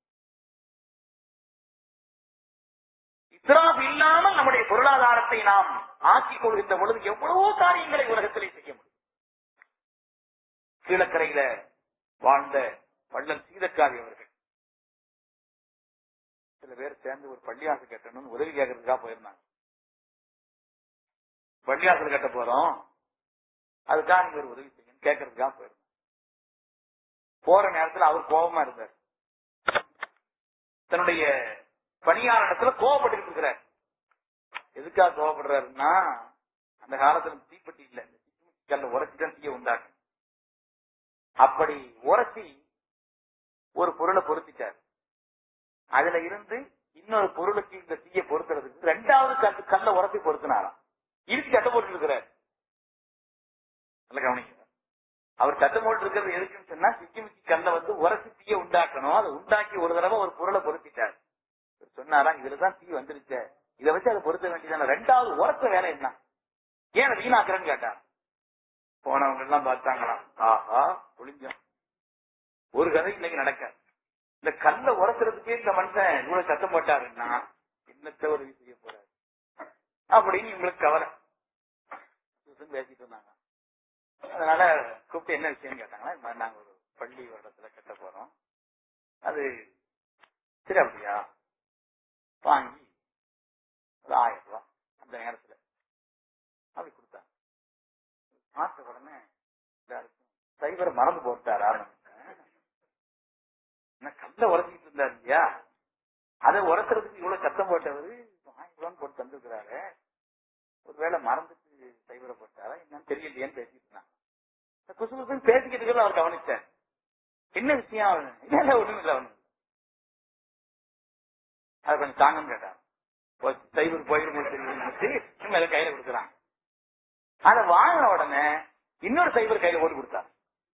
இஸ்ராப் இல்லாமல் நம்முடைய பொருளாதாரத்தை நாம் ஆக்கிக் கொள்கின்ற பொழுது எவ்வளவோ காரியங்களை உலகத்திலே செய்ய முடியும் கீழக்கரையில வாழ்ந்த வள்ளல் சீதக்காரி அவர்கள் சில பேர் சேர்ந்து ஒரு பள்ளியாசல் கட்டணும்னு உதவி கேட்கறதுக்காக போயிருந்தாங்க பள்ளியாசல் கட்ட போறோம் அதுக்காக நீங்க ஒரு உதவி செய்யுங்க கேட்கறதுக்காக போயிருந்தாங்க போற நேரத்துல அவர் கோபமா இருந்தார் தன்னுடைய பணியாளரிடத்துல கோவப்பட்டு இருக்கிறார் எதுக்காக கோவப்படுறாருன்னா அந்த காலத்துல தீப்பெட்டி இல்ல கல்ல உரைச்சிதான் தீய உண்டாக்கும் அப்படி உரைச்சி ஒரு பொருளை பொருத்திட்டார் அதுல இருந்து இன்னொரு பொருளுக்கு இந்த தீய பொருத்துறதுக்கு ரெண்டாவது கல் கல்ல உரசி பொருத்தினாராம் இருக்கு சட்டை போட்டு இருக்கிறார் நல்ல கவனிங்க அவர் சட்டம் போட்டு இருக்கிறது எதுக்குன்னு சொன்னா சிக்கி மிக்கி கல்ல வந்து உரசி தீய உண்டாக்கணும் அதை உண்டாக்கி ஒரு தடவை ஒரு பொருளை பொருத்திட்டார் இவர் சொன்னாராம் இதுலதான் தீ வந்துருச்சே இதை வச்சு அதை பொருத்த வேண்டியதான ரெண்டாவது உரத்த வேலை என்ன ஏன் அதை வீணாக்குறேன்னு கேட்டான் போனவங்க எல்லாம் பார்த்தாங்களாம் ஆஹா புளிஞ்சோம் ஒரு கதை இன்னைக்கு நடக்க இந்த கல்ல உரசுறதுக்கே இந்த மனுஷன் இவ்வளவு சத்தம் போட்டாருன்னா என்னத்த உதவி செய்ய போறாரு அப்படின்னு இவங்களுக்கு கவலை இதுன்னு பேசிட்டு இருந்தாங்க அதனால கூப்பிட்டு என்ன விஷயம் கேட்டாங்கன்னா இந்த மாதிரி நாங்க ஒரு பள்ளி வருடத்துல கட்ட போறோம் அது சரி அப்படியா வாங்கி ஒரு ஆயிரம் ரூபாய் அந்த நேரத்துல அப்படி கொடுத்தாங்க பார்த்த உடனே எல்லாருக்கும் சைபரை மறந்து போட்டாரா என்ன கல்ல உரைச்சிட்டு இருந்தாரு இல்லையா அதை உரத்துறதுக்கு இவ்வளவு சத்தம் போட்டவர் ஆயிரம் ரூபான்னு போட்டு தந்துருக்கிறாரு ஒருவேளை மறந்துட்டு சைபரை போட்டாரா என்னன்னு தெரியலையேன்னு பேசிட்டு இருந்தாங்க இந்த குசு குசுன்னு பேசிக்கிட்டு இருக்கிறத அவர் கவனிச்சார் என்ன விஷயம் அவனு இல்ல இல்ல ஒண்ணும் இல்ல அவனு அது கொஞ்சம் தாங்கன்னு கேட்டான் சைபர் போயிடும் தெரியும் மேல கையில கொடுக்குறான் அதை வாங்கின உடனே இன்னொரு சைபர் கையில போட்டு கொடுத்தார்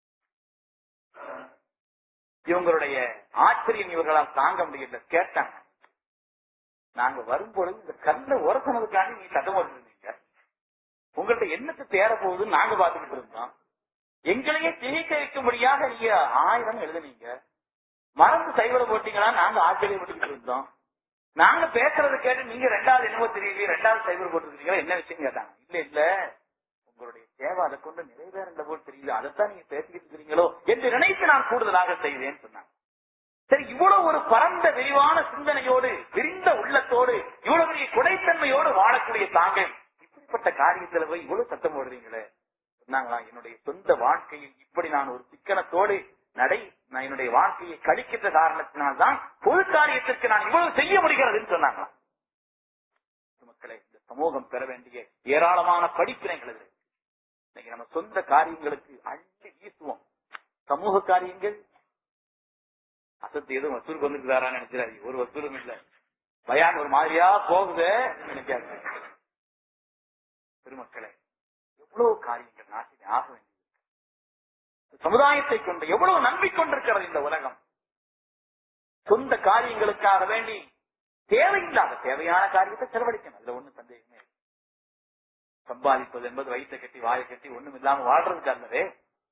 இவங்களுடைய ஆச்சரியம் இவர்களால் தாங்க முடியல கேட்டாங்க நாங்க வரும்பொழுது இந்த கல்ல உரசனதுக்காண்டி நீ சட்டம் போட்டுருந்தீங்க உங்கள்ட்ட என்னத்து தேர போகுதுன்னு நாங்க பாத்துக்கிட்டு இருந்தோம் எங்களையே திணிக்க வைக்கும்படியாக நீங்க ஆயிரம் எழுதுனீங்க மறந்து சைவரை போட்டீங்களா நாங்க ஆச்சரியப்பட்டுக்கிட்டு இருந்தோம் நாங்க பேசுறத கேட்டு நீங்க ரெண்டாவது என்னவோ தெரியலையே ரெண்டாவது சைபர் போட்டுருக்கீங்களா என்ன விஷயம் கேட்டாங்க இல்ல இல்ல உங்களுடைய சேவை அதை கொண்டு நிறைவேறல போல் தெரியல அதைத்தான் நீங்க பேசிக்கிட்டு இருக்கிறீங்களோ என்று நினைத்து நான் கூடுதலாக செய்வேன்னு சொன்னாங்க சரி இவ்வளவு ஒரு பரந்த விரிவான சிந்தனையோடு விரிந்த உள்ளத்தோடு இவ்வளவு பெரிய குடைத்தன்மையோடு வாழக்கூடிய தாங்கள் இப்படிப்பட்ட காரியத்துல போய் இவ்வளவு சத்தம் போடுறீங்களே சொன்னாங்களா என்னுடைய சொந்த வாழ்க்கையில் இப்படி நான் ஒரு சிக்கனத்தோடு நடை நான் என்னுடைய வாழ்க்கையை கழிக்கின்ற காரணத்தினால்தான் பொது காரியத்திற்கு நான் இவ்வளவு செய்ய முடிகிறதுன்னு சொன்னாங்களாம் மக்களை இந்த சமூகம் பெற வேண்டிய ஏராளமான படிப்பினைகள் இது இன்னைக்கு நம்ம சொந்த காரியங்களுக்கு அள்ளி வீசுவோம் சமூக காரியங்கள் அசத்து எதுவும் வசூலுக்கு வந்துருக்காரான்னு நினைக்கிறாரு ஒரு வசூலும் இல்ல பயான் ஒரு மாதிரியா போகுது நினைக்காது பெருமக்களே எவ்வளவு காரியங்கள் நாட்டிலே ஆக வேண்டியது சமுதாயத்தை கொண்டு எவ்வளவு நம்பிக்கொண்டிருக்கிறது இந்த உலகம் சொந்த காரியங்களுக்காக வேண்டி தேவையில்லாத தேவையான காரியத்தை செலவழிக்கணும் அதுல ஒண்ணும் சந்தேகமே இல்லை. சம்பாதிப்பது என்பது வயிற்றை கட்டி வாயை கட்டி ஒண்ணும் இல்லாம வாழ்றதுக்கு அல்லவே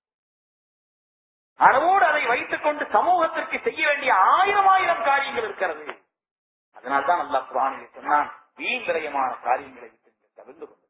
அளவோடு அதை வைத்துக் கொண்டு சமூகத்திற்கு செய்ய வேண்டிய ஆயிரம் ஆயிரம் காரியங்கள் இருக்கிறது அதனால்தான் அல்லா குரானிலே சொன்னான் வீண் விரயமான காரியங்களை விட்டு நீங்கள் தவிர்த்து கொண்டு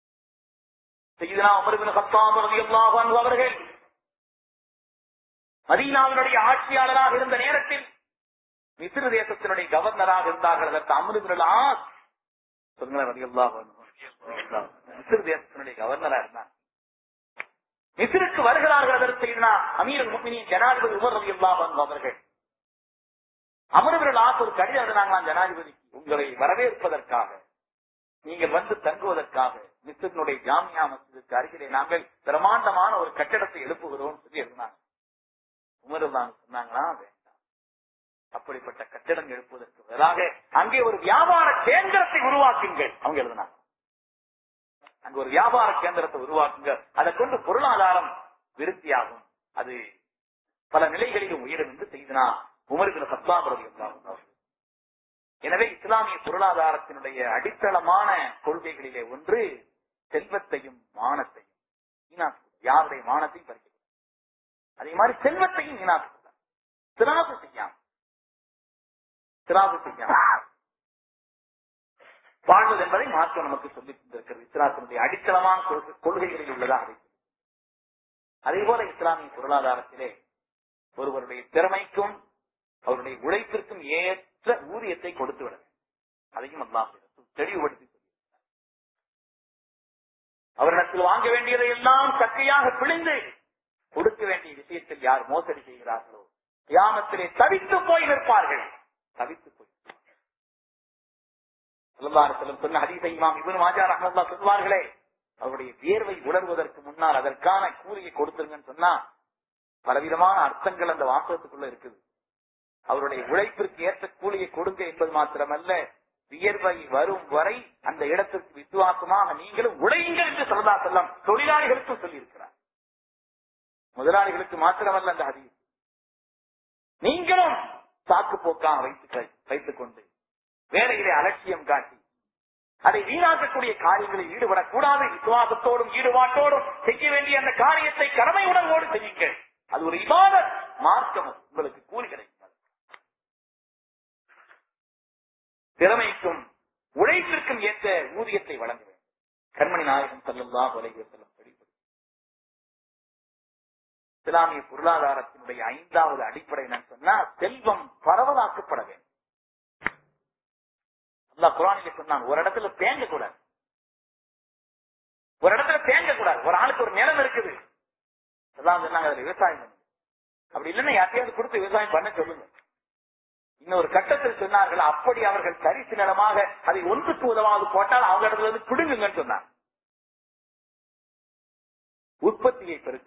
செய்தனா அமர்வின் கத்தாம் ரலியல்லாஹு அன்ஹு அவர்கள் மதீனாவினுடைய ஆட்சியாளராக இருந்த நேரத்தில் மிஸ்ர தேசத்தினுடைய கவர்னராக இருந்தார்கள் அதற்கு அமிர்தா சொல்லுங்களேன் ரலியல்லாஹு அன்ஹு. மிஸ்ர தேசத்தினுடைய கவர்னரா இருந்தாங்க மிஸ்ருக்கு வருகிறார்கள் அதற்கு செய்தனா அமீர் முக்மினின் ஜனாதிபதி உமர் ரலியல்லாஹு அன்ஹு அவர்கள் அமர்வர்கள் ஒரு கடிதம் எழுதினாங்களாம் ஜனாதிபதிக்கு உங்களை வரவேற்பதற்காக நீங்கள் வந்து தங்குவதற்காக மிஸ்ரினுடைய ஜாமியா மஸ்ஜிதுக்கு அருகிலே நாங்கள் பிரமாண்டமான ஒரு கட்டடத்தை எழுப்புகிறோம் சொல்லி எழுதினாங்க உமர்தான் சொன்னாங்களா வேண்டாம் அப்படிப்பட்ட கட்டடம் எழுப்புவதற்கு பதிலாக அங்கே ஒரு வியாபார கேந்திரத்தை உருவாக்குங்கள் அவங்க எழுதினாங்க அங்க ஒரு வியாபார கேந்திரத்தை உருவாக்குங்க அதை கொண்டு பொருளாதாரம் விருத்தியாகும் அது பல நிலைகளிலும் உயரும் என்று செய்தனா உமருக்கு சத்தாபரதி எனவே இஸ்லாமிய பொருளாதாரத்தினுடைய அடித்தளமான கொள்கைகளிலே ஒன்று செல்வத்தையும் மானத்தையும் வீணாக்குவது யாருடைய மானத்தையும் பறிக்கிறது அதே மாதிரி செல்வத்தையும் வீணாக்குவது திராசு செய்யாம திராசு செய்யாம வாழ்வது என்பதை மாற்றம் நமக்கு சொல்லித் தந்திருக்கிறது இஸ்லாத்தினுடைய அடித்தளமான கொள்கை- கொள்கைகளில் உள்ளதாக இருக்கிறது. அதே போல இஸ்லாமிய பொருளாதாரத்திலே ஒருவருடைய திறமைக்கும் அவருடைய உழைப்பிற்கும் ஏற்ற ஊதியத்தை கொடுத்து விட வேண்டும். அதையும் அல்லாஹ் தெளிவுபடுத்தி சொல்லியிருக்கிறார். அவரிடத்தில் வாங்க வேண்டியதை எல்லாம் சக்கையாக பிழிந்து கொடுக்க வேண்டிய விஷயத்தில் யார் மோசடி செய்கிறார்களோ கியாமத்திலே தவித்து போய் நிற்பார்கள் தவித்து போய் ஸல்லல்லாஹு அலைஹி சொன்ன ஹதீஸை இமாம் இப்னு மாஜா ரஹ்மத்துல்லாஹ் சொல்வார்களே அவருடைய வியர்வை உணர்வதற்கு முன்னால் அதற்கான கூலியை கொடுத்துருங்கன்னு சொன்னா பலவிதமான அர்த்தங்கள் அந்த வாசகத்துக்குள்ள இருக்குது அவருடைய உழைப்பிற்கு ஏற்ற கூலியை கொடுங்க என்பது மாத்திரமல்ல வியர்வை வரும் வரை அந்த இடத்திற்கு விசுவாசமாக நீங்களும் உழையுங்கள் என்று சொல்லதா செல்லம் தொழிலாளிகளுக்கும் சொல்லியிருக்கிறார் முதலாளிகளுக்கு மாத்திரமல்ல அந்த ஹதீஸ் நீங்களும் சாக்கு போக்காக வைத்து வைத்துக் கொண்டு வேலையிலே அலட்சியம் காட்டி அதை வீணாக்கக்கூடிய காரியங்களில் ஈடுபடக்கூடாது விசுவாசத்தோடும் ஈடுபாட்டோடும் செய்ய வேண்டிய அந்த காரியத்தை கடமை உணர்வோடு செய்யுங்கள் அது ஒரு இபாதத் மார்க்கம் அது. உங்களுக்கு கூலி கிடைக்கும் திறமைக்கும் உழைப்பிற்கும் ஏற்ற ஊதியத்தை வழங்க வேண்டும் கண்மணி நாயகம் ஸல்லல்லாஹு அலைஹி வஸல்லம் வெளிப்படுத்தி இஸ்லாமிய பொருளாதாரத்தினுடைய ஐந்தாவது அடிப்படை என்னன்னு சொன்னா செல்வம் பரவலாக்கப்பட வேண்டும் அல்லாஹ் குரானிலே சொன்னான் ஒரு இடத்துல தேங்க கூடாது ஒரு இடத்துல தேங்க கூடாது ஒரு ஆளுக்கு ஒரு நிலம் இருக்குது எல்லாம் சொன்னாங்க அதுல விவசாயம் பண்ணுங்க அப்படி இல்லைன்னா யார்ட்டையாவது கொடுத்து விவசாயம் பண்ண சொல்லுங்க இன்னொரு கட்டத்தில் சொன்னார்கள் அப்படி அவர்கள் தரிசு நிலமாக அதை ஒன்றுக்கு உதவாது போட்டால் அவங்க இடத்துல இருந்து பிடுங்குங்கன்னு சொன்னாங்க உற்பத்தியை பெருக்குங்க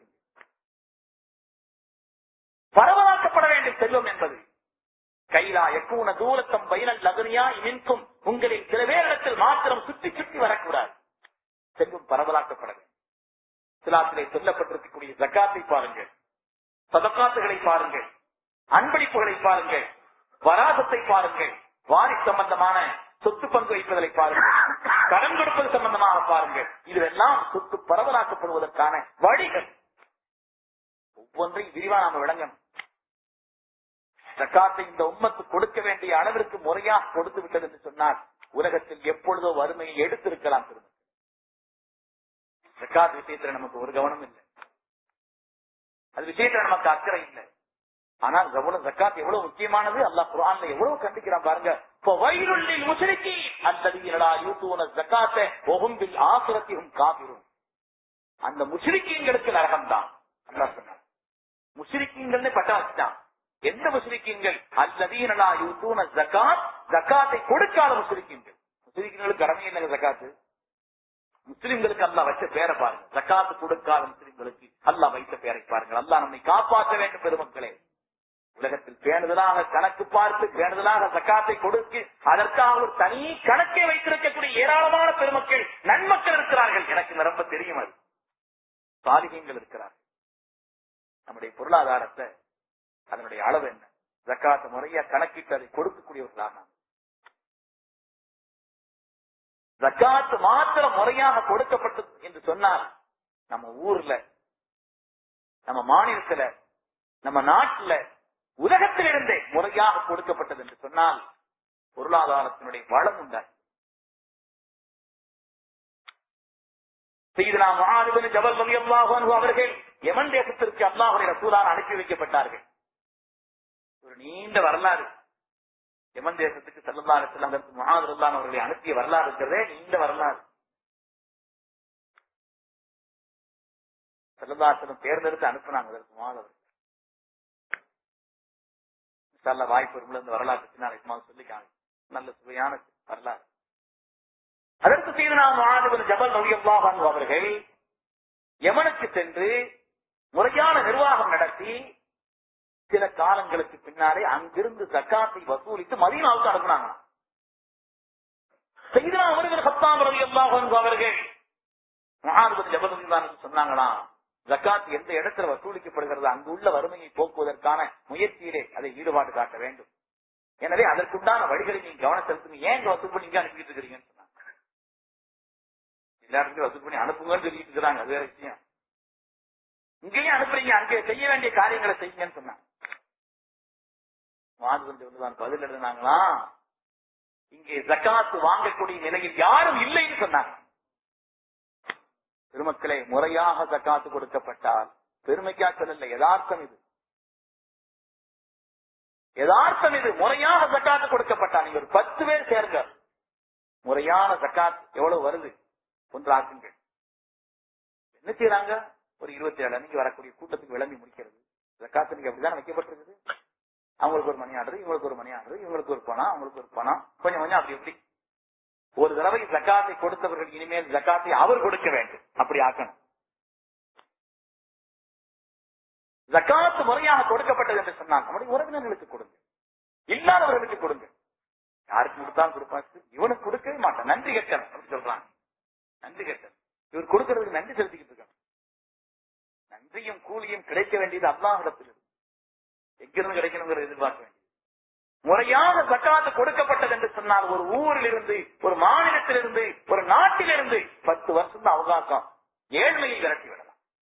பரவலாக்கப்பட வேண்டும் செல்வம் என்பது கைலா எப்பூன தூரத்தம் பயிலல் லகுனியா இனிக்கும் உங்களில் சில பேரிடத்தில் மாத்திரம் சுற்றி சுற்றி வரக்கூடாது செல்வம் பரவலாக்கப்பட வேண்டும் சிலாத்திலே சொல்லப்பட்டிருக்கக்கூடிய ஜக்காத்தை பாருங்கள் சதக்காத்துகளை பாருங்கள் அன்பளிப்புகளை பாருங்கள் வராசத்தை பாருங்கள் வாரி சம்பந்தமான சொத்து பங்கு வைப்பதை பாருங்கள் கடன் கொடுப்பது சம்பந்தமாக பாருங்கள் இதுவெல்லாம் சொத்து பரவலாக்கப்படுவதற்கான வழிகள் ஒவ்வொன்றையும் விரிவா நாம விளங்கணும் ஜக்காத்தை இந்த உம்மத்து கொடுக்க வேண்டிய அளவிற்கு முறையாக கொடுத்து விட்டது என்று சொன்னால் உலகத்தில் எப்பொழுதோ வறுமையை எடுத்திருக்கலாம் திரும்ப ஜக்காத் விஷயத்துல நமக்கு ஒரு கவனம் இல்லை அது விஷயத்துல நமக்கு அக்கறை இல்லை ஆனால் எவ்வளவு ஜக்காத் எவ்வளவு முக்கியமானது அல்லாஹ் குர்ஆன்ல எவ்வளவு கண்டிக்கிறான் பாருங்க வயிறுள்ளில் முஷரிக்கி அல்லதீனலா யூத்தூன ஜக்காத்தை ஒஹும் பில் ஆசிரத்தியும் காபிரும் அந்த முஷரிக்கீங்களுக்கு நரகம் தான் அல்லாஹ் சொன்னான் முஷரிக்கீங்கள்னு பட்டா வச்சுட்டான் எந்த முஸ்லிக்கீங்கள் அல்லதீனலா யூத்தூன ஜக்காத் ஜக்காத்தை கொடுக்காத முஸ்லிக்கீங்கள் முஸ்லிக்கீங்களுக்கு கடமை என்னங்க ஜக்காத்து முஸ்லிம்களுக்கு அல்லாஹ் வச்ச பேரை பாருங்க ஜக்காத்து கொடுக்காத முஸ்லிம்களுக்கு அல்லாஹ் வைத்த பேரை பாருங்கள் அல்லாஹ் நம்மை காப்பாற்ற வேண்டும் பெருமக்களே உலகத்தில் பேணுதலாக கணக்கு பார்த்து பேணுதலாக ஜக்காத்தை கொடுத்து அதற்காக ஒரு தனி கணக்கை வைத்திருக்கக்கூடிய ஏராளமான பெருமக்கள் நன்மக்கள் இருக்கிறார்கள் எனக்கு நிரம்ப தெரியும் அது சாலிகங்கள் இருக்கிறார்கள் நம்முடைய பொருளாதாரத்தை அதனுடைய அளவு என்ன ஜக்காத்து முறையா கணக்கிட்டு அதை கொடுக்கக்கூடியவர்களாக நாம் ஜக்காத்து மாத்திரம் முறையாக கொடுக்கப்பட்டது என்று சொன்னால் நம்ம ஊர்ல நம்ம மாநிலத்துல நம்ம நாட்டுல உலகத்திலிருந்தே முறையாக கொடுக்கப்பட்டது என்று சொன்னால் பொருளாதாரத்தினுடைய வளம் உண்டாய் செய்தனா மகாதிபதி ஜபல் ரலியல்லாஹு அன்ஹு அவர்கள் யமன் தேசத்திற்கு அல்லாஹுடைய ரசூலான் அனுப்பி வைக்கப்பட்டார்கள் ஒரு நீண்ட வரலாறு யமன் தேசத்துக்கு செல்லல்லா செல்லம் அதற்கு மகாதுல்லான் அவர்களை அனுப்பிய வரலாறு இருக்கிறதே நீண்ட வரலாறு செல்லல்லாசனம் தேர்ந்தெடுத்து அனுப்புனாங்க அதற்கு மகாதவர் நல்ல வாய்ப்பு இருக்குள்ள இந்த வரலாற்று பின்னால் சும்மா சொல்லிக்காங்க நல்ல சுவையான வரலாறு அதற்கு செய்து நாம் மகாதவன் ஜபல் நவியல்லாஹ் அவர்கள் யமனுக்கு சென்று முறையான நிர்வாகம் நடத்தி சில காலங்களுக்கு பின்னாலே அங்கிருந்து ஜக்காத்தை வசூலித்து மதீனாவுக்கு அனுப்புனாங்க செய்தா அவர்கள் சத்தாம் ரவி அல்லாஹ் அவர்கள் மகானுபதி ஜபதம் சொன்னாங்களாம் ஜக்காத் எந்த இடத்துல வசூலிக்கப்படுகிறது அங்கு உள்ள வறுமையை போக்குவதற்கான முயற்சியிலே அதை ஈடுபாடு காட்ட வேண்டும் எனவே அதற்குண்டான வழிகளை நீங்க கவனம் செலுத்துங்க ஏன் இங்க வசூல் பண்ணி இங்க அனுப்பிட்டு இருக்கிறீங்கன்னு சொன்னாங்க எல்லாருக்கும் வசூல் பண்ணி அனுப்புங்கன்னு சொல்லிட்டு இருக்கிறாங்க அது வேற விஷயம் இங்கேயும் அனுப்புறீங்க அங்கே செய்ய வேண்டிய காரியங்களை செய்யுங்கன்னு சொன்னாங்க மாதுவன் பதில் எழுதினாங்களா இங்கே ஜக்காத்து வாங்கக்கூடிய நிலையில் யாரும் இல்லைன்னு சொன்னாங்க பெருமக்களே முறையாக ஜக்காத்து கொடுக்கப்பட்டால் பெருமைக்கா சொல்லல யதார்த்தம் இது யதார்த்தம் இது முறையாக ஜக்காத்து கொடுக்கப்பட்டால் நீங்க ஒரு பத்து பேர் சேருங்க முறையான ஜக்காத் எவ்வளவு வருது ஒன்றாக்குங்கள் என்ன செய்யறாங்க ஒரு இருபத்தி ஏழு அன்னைக்கு வரக்கூடிய கூட்டத்துக்கு விளம்பி முடிக்கிறது ஜக்காத்து இன்னைக்கு அப்படிதான் வைக்கப்பட்டிருக்குது அவங்களுக்கு ஒரு மணி ஆடுறது இவங்களுக்கு ஒரு மணி ஆடுறது இவங்களுக்கு ஒரு பணம் அவங்களுக்கு ஒரு பணம் கொஞ்சம் கொஞ்சம் அப்படி எப்படி ஒரு தடவை ஜக்காத்தை கொடுத்தவர்கள் இனிமேல் ஜக்காத்தை அவர் கொடுக்க வேண்டும் அப்படி ஆக்கணும் ஜக்காத்து முறையாக கொடுக்கப்பட்டது என்று சொன்னால் நம்முடைய உறவினர்களுக்கு கொடுங்க இல்லாதவர்களுக்கு கொடுங்க யாருக்கு கொடுத்தாலும் கொடுப்பாங்க இவனுக்கு கொடுக்கவே மாட்டான் நன்றி கட்டணும் அப்படி சொல்றாங்க நன்றி கட்டணும் இவர் கொடுக்கறதுக்கு நன்றி செலுத்திக்கிட்டு இருக்காங்க நன்றியும் கூலியும் கிடைக்க வேண்டியது அல்லாஹிடத்தில் எங்கிருந்து கிடைக்கணுங்கிறத எதிர்பார்க்க வேண்டியது முறையாக ஜக்காத்து கொடுக்கப்பட்டது என்று சொன்னால் ஒரு ஊரில் இருந்து ஒரு மாநிலத்திலிருந்து ஒரு நாட்டிலிருந்து பத்து வருஷம் தான் அவகாசம் ஏழ்மையை விரட்டி விடலாம்